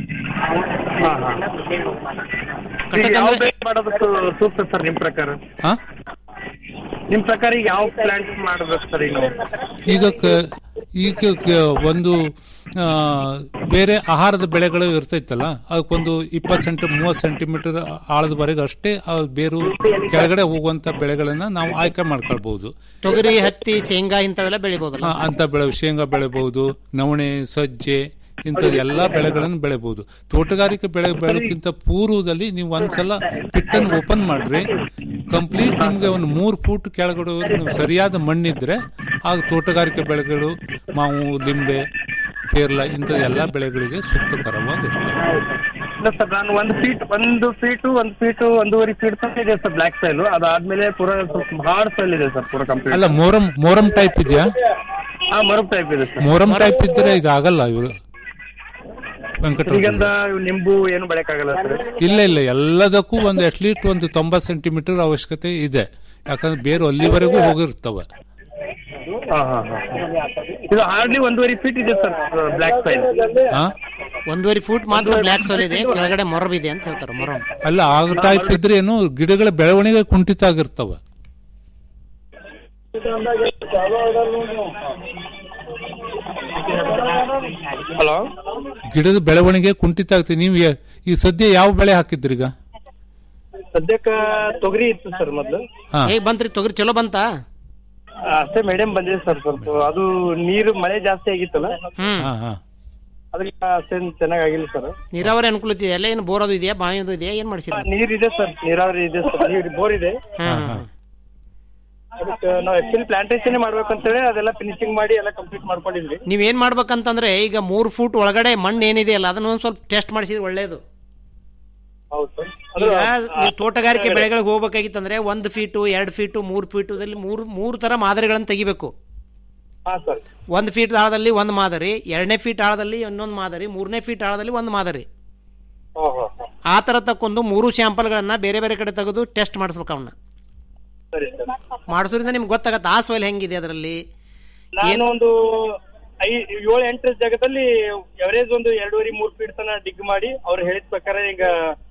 ಈಗ ಯಾವ ಬೆಳೆ ಮಾಡೋದು ಸು- ಸೂಕ್ತ ಸರ್ ನಿಮ್ ಪ್ರಕಾರ ಹಾ ನಿಮ್ ಪ್ರಕಾರ ಈಗ ಯಾವ ಪ್ಲಾಂಟ್ ಮಾಡ್ಬೇಕು ಸರ್ ಈಗ ನಾವು ಈಗ ಕ- ಈಗ ಕ- ಒಂದು ಆ, ಬೇರೆ ಆಹಾರದ ಬೆಳೆಗಳು ಇರ್ತೈತಲ್ಲ ಅದಕ್ಕೊಂದು ಇಪ್ಪತ್ತು ಸೆಂಟಿ ಮೂವತ್ತು ಸೆಂಟಿಮೀಟರ್ ಆಳದವರೆಗೆ ಅಷ್ಟೇ ಆ ಬೇರು ಕೆಳಗಡೆ ಹೋಗುವಂತ ಬೆಳೆಗಳನ್ನ ನಾವು ಆಯ್ಕೆ ಮಾಡ್ಕೊಳ್ಬಹುದು ತೊಗರಿ ಹತ್ತಿ ಶೇಂಗಾ ಇಂಥವೆಲ್ಲ ಬೆಳಿಬೋದಲ್ಲ ಆ, ಅಂತ ಬೆಳೆ ಶೇಂಗಾ ಬೆಳೆಬಹುದು ನವಣೆ ಸಜ್ಜೆ ಇಂಥದ್ದು ಎಲ್ಲಾ ಬೆಳೆಗಳನ್ನು ಬೆಳೆಬಹುದು ತೋಟಗಾರಿಕೆ ಬೆಳೆ ಬೆಳೆಕ್ಕಿಂತ ಪೂರ್ವದಲ್ಲಿ ನೀವು ಒಂದ್ಸಲ ಪಿಟ್ಟನ್ನು ಓಪನ್ ಮಾಡ್ರಿ ಕಂಪ್ಲೀಟ್ ನಿಮ್ಗೆ ಒಂದು ಮೂರು ಫೂಟ್ ಕೆಳಗಡೆ ನೀವು ಸರಿಯಾದ ಮಣ್ಣಿದ್ರೆ ಆಗ ತೋಟಗಾರಿಕೆ ಬೆಳೆಗಳು ಮಾವು ಲಿಂಬೆ ಪೇರ್ಲ ಇಂಥ ಎಲ್ಲಾ ಬೆಳೆಗಳಿಗೆ ಸೂಕ್ತಕರವಾಗಿರ್ತವೆ ಇಲ್ಲ ಸರ್ ನಾನು ಒಂದು ಫೀಟ್ ಒಂದು ಫೀಟು ಒಂದು ಫೀಟು ಒಂದೂವರೆ ಫೀಟ್ ತನಕ ಇದೆ ಸರ್ ಬ್ಲ್ಯಾಕ್ ಸೈಲ್ ಅದಾದ್ಮೇಲೆ ಪೂರ ಸ್ವಲ್ಪ ಹಾರ್ಡ್ ಸೈಲ್ ಇದೆ ಸರ್ ಪೂರ ಕಂಪ್ಲೀಟ್ ಅಲ್ಲ ಮೋರಂ ಮೋರಂ ಟೈಪ್ ಇದೆಯಾ ಹಾ ಮರಬ್ ಟೈಪ್ ಇದೆ ಸರ್ ಮೋರಂ ಟೈಪ್ ಇದ್ರೆ ಇದಾಗಲ್ಲ ಇವರು ವೆಂಕಟರಾವ್ ಶ್ರೀಗಂಧ ನಿಂಬು ಏನು ಬೆಳೆಯಕ್ಕಾಗಲ್ಲ ಸರ್ ಇಲ್ಲ ಇಲ್ಲ ಎಲ್ಲದಕ್ಕೂ ಒಂದು ಅಟ್ಲೀಸ್ಟ್ ಒಂದು ತೊಂಬತ್ತು ಸೆಂಟಿಮೀಟರ್ ಅವಶ್ಯಕತೆ ಇದೆ ಯಾಕಂದ್ರೆ ಬೇರು ಅಲ್ಲಿವರೆಗೂ ಹೋಗಿರ್ತವೆ ಹಾ ಹಾ ಹಾ ಇದು ಹಾರ್ಡ್ಲಿ ಒಂದೂವರೆ ಫೀಟ್ ಇದೆ ಸರ್ ಬ್ಲ್ಯಾಕ್ ಸೈಲ್ ಹಾ ಒಂದೂವರೆ ಫೂಟ್ ಮಾತ್ರ ಬ್ಲ್ಯಾಕ್ ಸೋಲ್ ಇದೆ ಕೆಳಗಡೆ ಮೊರಬ್ ಇದೆ ಅಂತ ಹೇಳ್ತಾರೆ ಮೊರಂ ಅಲ್ಲ ಆ ಟೈಪ್ ಇದ್ರೆ ಏನು ಗಿಡಗಳ ಬೆಳವಣಿಗೆ ಕುಂಠಿತ ಆಗಿರ್ತವೆ ಹಲೋ ಗಿಡದ ಬೆಳವಣಿಗೆ ಕುಂಠಿತ ಆಗ್ತದೆ ನೀವು ಯಾ- ಈ ಸದ್ಯ ಯಾವ ಬೆಳೆ ಹಾಕಿದ್ರಿ ಈಗ ಸದ್ಯಕ್ಕ ತೊಗರಿ ಇತ್ತು ಸರ್ ಮೊದ್ಲು ಹಾ. ಹೇಗ್ ಬಂತ್ರಿ ತೊಗರಿ ಚಲೋ ಬಂತಾ ಅಷ್ಟೇ ಮೀಡಿಯಂ ಬಂದಿದೆ ಸರ್ ಸ್ವಲ್ಪ ಅದು ನೀರು ಮಳೆ ಜಾಸ್ತಿ ಆಗಿತ್ತಲ್ಲ ಹಾ ಹಾ ಅದಕ್ಕೆ ಅಷ್ಟೇನು ಚೆನ್ನಾಗಿ ಆಗಿಲ್ಲ ಸರ್ ನೀರಾವರಿ ಅನುಕೂಲ ಇದೆ ಎಲ್ಲ ಏನು ಬೋರ್ ಅದು ಇದೆಯಾ ಬಾವಿ ಅದು ಇದೆಯಾ ಏನ್ ಮಾಡಿಸಿರ ನೀರ್ ಇದೆ ಸರ್ ನೀರಾವರಿ ಇದೆ ಸರ್ ನೀರು ಬೋರ್ ಇದೆ ಅದಕ್ಕೆ ನಾವು ಆಕ್ಚುಲಿ ಪ್ಲಾಂಟೇಶನ್ ಮಾಡ್ಬೇಕಂತೇಳಿ ಅದೆಲ್ಲ ಫಿನಿಶಿಂಗ್ ಮಾಡಿ ಎಲ್ಲ ಕಂಪ್ಲೀಟ್ ಮಾಡ್ಕೊಂಡಿದ್ವಿ ನೀವ್ ಏನ್ ಮಾಡ್ಬೇಕಂತಂದ್ರೆ ಈಗ ಮೂರ್ ಫೂಟ್ ಒಳಗಡೆ ಮಣ್ಣು ಏನಿದೆಯಲ್ಲ ಅದನ್ನ ಒಂದ್ ಸ್ವಲ್ಪ ಟೆಸ್ಟ್ ಮಾಡಿಸಿದ್ರೆ ಒಳ್ಳೇದು ಹೌದು ಸರ್ ಈಗ ನೀವು ತೋಟಗಾರಿಕೆ ಬೆಳೆಗಳಿಗೆ ಹೋಗ್ಬೇಕಾಗಿತ್ತಂದ್ರೆ ಒಂದ್ ಫೀಟು ಎರಡ್ ಫೀಟು ಮೂರ್ ಫೀಟುದಲ್ಲಿ ಮೂರ್ ಮೂರು ತರ ಮಾದರಿಗಳನ್ನ ತೆಗಿಬೇಕು ಹಾ ಸರ್ ಒಂದ್ ಫೀಟ್ ಆಳದಲ್ಲಿ ಒಂದ್ ಮಾದರಿ ಎರಡನೇ ಫೀಟ್ ಆಳದಲ್ಲಿ ಇನ್ನೊಂದು ಮಾದರಿ ಮೂರನೇ ಫೀಟ್ ಆಳದಲ್ಲಿ ಒಂದು ಮಾದರಿ ಹೋ ಹೋ ಹೋ. ಆ ತರ ತಕ್ಕೊಂಡು ಮೂರು ಸ್ಯಾಂಪಲ್ಗಳನ್ನ ಬೇರೆ ಬೇರೆ ಕಡೆ ತೆಗೆದು ಟೆಸ್ಟ್ ಮಾಡಿಸ್ಬೇಕು ಅವನ್ನ ಸರಿ ಸರ್ ಮಾಡಿಸೋದ್ರಿಂದ ನಿಮ್ಗೆ ಗೊತ್ತಾಗತ್ತೆ ಆ ಸಾಯಿಲ್ ಹೆಂಗಿದೆ ಅದರಲ್ಲಿ ನಾನು ಒಂದು ಐ ಏಳು ಎಂಟು ಜಾಗದಲ್ಲಿ ಎವರೇಜ್ ಒಂದು ಎರಡೂವರೆ ಮೂರ್ ಫೀಟ್ ತನ ಡಿಗ್ ಮಾಡಿ ಅವ್ರು ಹೇಳಿದ ಪ್ರಕಾರ ಈಗ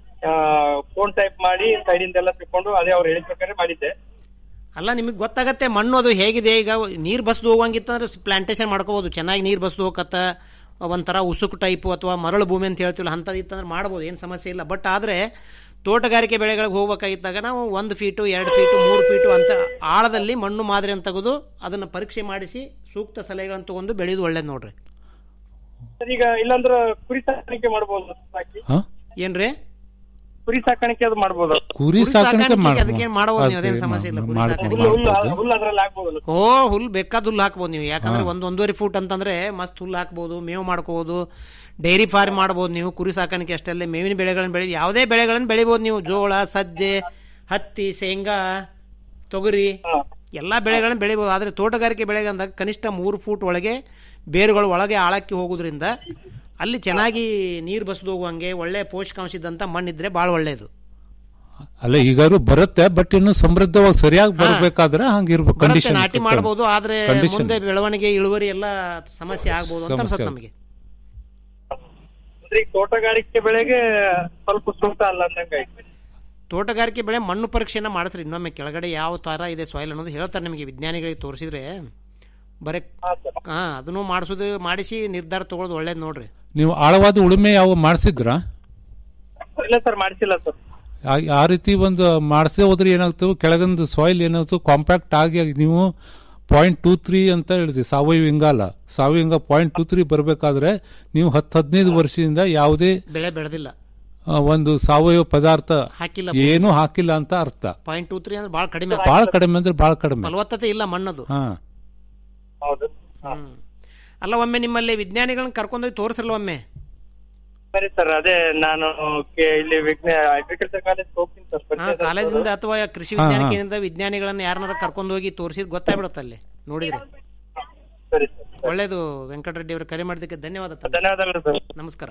ಫೋನ್ ಟೈಪ್ ಮಾಡಿ ಸೈಡಿಂದ ಎಲ್ಲ ತಿಳ್ಕೊಂಡು ಅದೇ ಅವ್ರು ಹೇಳಿದ ಪ್ರಕಾರ ಮಾಡಿದ್ದೆ ಅಲ್ಲ ನಿಮಗೆ ಗೊತ್ತಾಗತ್ತೆ ಮಣ್ಣು ಅದು ಹೇಗಿದೆ ಈಗ ನೀರು ಬಸ್ದು ಹೋಗಂಗಿತ್ತಂದ್ರೆ ಪ್ಲಾಂಟೇಶನ್ ಮಾಡ್ಕೋಬಹುದು ಚೆನ್ನಾಗಿ ನೀರು ಬಸ್ದು ಹೋಗತ್ತ ಒಂಥರ ಉಸುಕು ಟೈಪು ಅಥವಾ ಮರಳು ಭೂಮಿ ಅಂತ ಹೇಳ್ತೀವಲ್ಲ ಅಂಥದ್ದು ಇತ್ತಂದ್ರೆ ಮಾಡ್ಬೋದು ಏನು ಸಮಸ್ಯೆ ಇಲ್ಲ ಬಟ್ ಆದರೆ ತೋಟಗಾರಿಕೆ ಬೆಳೆಗಳಿಗೆ ಹೋಗ್ಬೇಕಾಗಿದ್ದಾಗ ನಾವು ಒಂದು ಫೀಟು ಎರಡು ಫೀಟು ಮೂರು ಫೀಟು ಅಂತ ಆಳದಲ್ಲಿ ಮಣ್ಣು ಮಾದರಿಯನ್ನು ತೆಗೆದು ಅದನ್ನು ಪರೀಕ್ಷೆ ಮಾಡಿಸಿ ಸೂಕ್ತ ಸಲಹೆಗಳನ್ನು ತಗೊಂಡು ಬೆಳೆಯೋದು ಒಳ್ಳೇದು ನೋಡ್ರಿ ಸರ್ ಈಗ ಇಲ್ಲಾಂದ್ರೆ ಕುರಿ ಸಾಕಾಣಿಕೆ ಮಾಡ್ಬೋದು ಸಾಕಿ ಏನ್ರಿ ಕುರಿ ಸಾಕಾಣಿಕೆ ಅದು ಮಾಡ್ಬೋದು ಕುರಿ ಸಾಕಾಣಿಕೆ ಸಾಕಾಣಿಕೆಗೆ ಅದಕ್ಕೇನ್ ಮಾಡ್ಬೋದು ನೀವು, ಅದೇನ್ ಸಮಸ್ಯೆ ಇಲ್ಲ, ಕುರಿ ಸಾಕಾಣಿಕೆ. ಹುಲ್ಲು ಹುಲ್ಲು ಹುಲ್ಲು ಅದ್ರಲ್ಲಿ ಹಾಕ್ಬೋದು ಓ ಹುಲ್ ಬೇಕಾದ ಹುಲ್ಲು ಹಾಕ್ಬೋದು ನೀವು ಯಾಕಂದ್ರೆ ಒಂದ್ ಒಂದೂವರೆ ಫೂಟ್ ಅಂತಂದ್ರೆ ಮಸ್ತ್ ಹುಲ್ಲು ಹಾಕ್ಬೋದು ಮೇವು ಮಾಡ್ಕೋಬಹುದು ಡೈರಿ ಫಾರ್ಮ್ ಮಾಡ್ಬೋದು ನೀವು ಕುರಿ ಸಾಕಾಣಿಕೆ ಅಷ್ಟೇ ಅಲ್ಲದೆ ಮೇವಿನ ಬೆಳೆಗಳನ್ನ ಬೆಳಿ ಯಾವುದೇ ಬೆಳೆಗಳನ್ನ ಬೆಳಿಬೋದು ನೀವು ಜೋಳ ಸಜ್ಜೆ ಹತ್ತಿ ಶೇಂಗಾ ತೊಗರಿ ಎಲ್ಲಾ ಬೆಳೆಗಳನ್ನ ಬೆಳಿಬೋದು ಆದ್ರೆ ತೋಟಗಾರಿಕೆ ಬೆಳೆಗೆ ಅಂದಾಗ ಕನಿಷ್ಠ ಮೂರು ಫೂಟ್ ಒಳಗೆ ಬೇರುಗಳು ಒಳಗೆ ಆಳಕ್ಕೆ ಹೋಗೋದ್ರಿಂದ ಅಲ್ಲಿ ಚೆನ್ನಾಗಿ ನೀರು ಬಸ್ದು ಹೋಗುವಂಗೆ ಒಳ್ಳೆ ಪೋಷಕಾಂಶ ಇದ್ದಂತ ಮಣ್ಣಿದ್ರೆ ಬಹಳ ಒಳ್ಳೇದು ಅಲ್ಲ ಈಗಾರು ಬರುತ್ತೆ ಬಟ್ ಇನ್ನು ಸಮೃದ್ಧವಾಗಿ ಸರಿಯಾಗಿ ಬರಬೇಕಾದ್ರೆ ಹಂಗಿರ್ಬೇಕು ಬರುತ್ತೆ, ಕಂಡೀಷನ್ ನಾಟಿ ಮಾಡಬಹುದು ಆದ್ರೆ ಕಂಡೀಷನ್ ಮುಂದೆ ಬೆಳವಣಿಗೆ ಇಳುವರಿ ಎಲ್ಲ ಸಮಸ್ಯೆ ಆಗ್ಬೋದು ಅಂತ ಸಮಸ್ಯೆ ಅನ್ಸುತ್ತೆ ಆಗುತ್ತೆ. ನಮಗೆ ಅಂದ್ರೆ ಈಗ ತೋಟಗಾರಿಕೆ ಬೆಳೆಗೆ ಸ್ವಲ್ಪ ಸೂಕ್ತ ಅಲ್ಲ ಅಂದಂಗೆ ಆಯ್ತು ತೋಟಗಾರಿಕೆ ಬೆಳೆ ಮಣ್ಣು ಪರೀಕ್ಷೆನ ಮಾಡಿಸ್ರಿ ಇನ್ನೊಮ್ಮೆ ಕೆಳಗಡೆ ಯಾವ ತರ ಇದೆ ಸಾಯಿಲ್ ಅನ್ನೋದು ಹೇಳ್ತಾರೆ ನಿಮಗೆ ವಿಜ್ಞಾನಿಗಳಿಗೆ ತೋರಿಸಿದ್ರೆ ಬರೀ ಹಾ ಅದನ್ನು ಮಾಡಿಸೋದು ಮಾಡಿಸಿ ನಿರ್ಧಾರ ತಗೊಳ್ಳೋದು ಒಳ್ಳೇದು ನೋಡ್ರಿ ನೀವು ಆಳವಾದ ಉಳುಮೆ ಯಾವ ಮಾಡಿಸಿದ್ರಾ ಇಲ್ಲ ಸರ್ ಮಾಡಿಸಿಲ್ಲ ಸರ್ ಆ- ಆ ರೀತಿ ಒಂದು ಮಾಡಿಸದೆ ಹೋದ್ರೆ ಏನಾಗ್ತವೆ ಕೆಳಗೊಂದು ಸಾಯಿಲ್ ಏನಾಗ್ತವೆ ಕಾಂಪ್ಯಾಕ್ಟ್ ಆಗಿ ಆಗಿ ನೀವು ಪಾಯಿಂಟ್ ಟೂ ತ್ರೀ ಅಂತ ಹೇಳಿದ್ರಿ ಸಾವಯವ ಇಂಗಾಲ ಸಾವಯವ ಇಂಗ ಪಾಯಿಂಟ್ ಟೂ ತ್ರೀ ಬರಬೇಕಾದ್ರೆ ನೀವು ಹತ್ತು ಹದಿನೈದು ವರ್ಷದಿಂದ ಯಾವುದೇ ಬೆಳೆ ಬೆಳೆದಿಲ್ಲ ಆ, ಒಂದು ಸಾವಯವ ಪದಾರ್ಥ ಹಾಕಿಲ್ಲ ಏನೂ ಹಾಕಿಲ್ಲ ಅಂತ ಅರ್ಥ ಪಾಯಿಂಟ್ ಟೂ ತ್ರೀ ಅಂದ್ರೆ ಬಹಳ ಕಡಿಮೆ ಬಹಳ ಕಡಿಮೆ ಅಂದ್ರೆ ಬಹಳ ಕಡಿಮೆ ಫಲವತ್ತತೆ ಇಲ್ಲ ಮಣ್ಣದು ಹಾ ಹೌದು ಹ್ಮ್. ಅಲ್ಲ ಒಮ್ಮೆ ನಿಮ್ಮಲ್ಲಿ ವಿಜ್ಞಾನಿಗಳನ್ನ ಕರ್ಕೊಂಡೋಗಿ ತೋರಿಸಲ್ಲ ಒಮ್ಮೆ ಸರಿ ಸರ್ ಅದೇ ನಾನು ಕೆ- ಇಲ್ಲಿ ವಿಜ್ಞಾನ ಅಗ್ರಿಕಲ್ಚರ್ ಕಾಲೇಜ್ ಹೋಗ್ತೀನಿ ಸರ್ ಹಾ ಕಾಲೇಜಿಂದ ಅಥವಾ ಕೃಷಿ ವಿಜ್ಞಾನ ಕೇಂದ್ರದ ವಿಜ್ಞಾನಿಗಳನ್ನ ಯಾರನ್ನಾರ ಕರ್ಕೊಂಡು ಹೋಗಿ ತೋರಿಸಿದ್ ಗೊತ್ತಾಗ್ಬಿಡುತ್ತೆ ಅಲ್ಲಿ ನೋಡಿದ್ರೆ ಸರಿ ಒಳ್ಳೇದು ವೆಂಕಟರೆಡ್ಡಿ ಅವರು ಕರೆ ಮಾಡಿದ್ದಕ್ಕೆ ಧನ್ಯವಾದ ತಮಗೆ. ಧನ್ಯವಾದಗಳು ಸರ್ ನಮಸ್ಕಾರ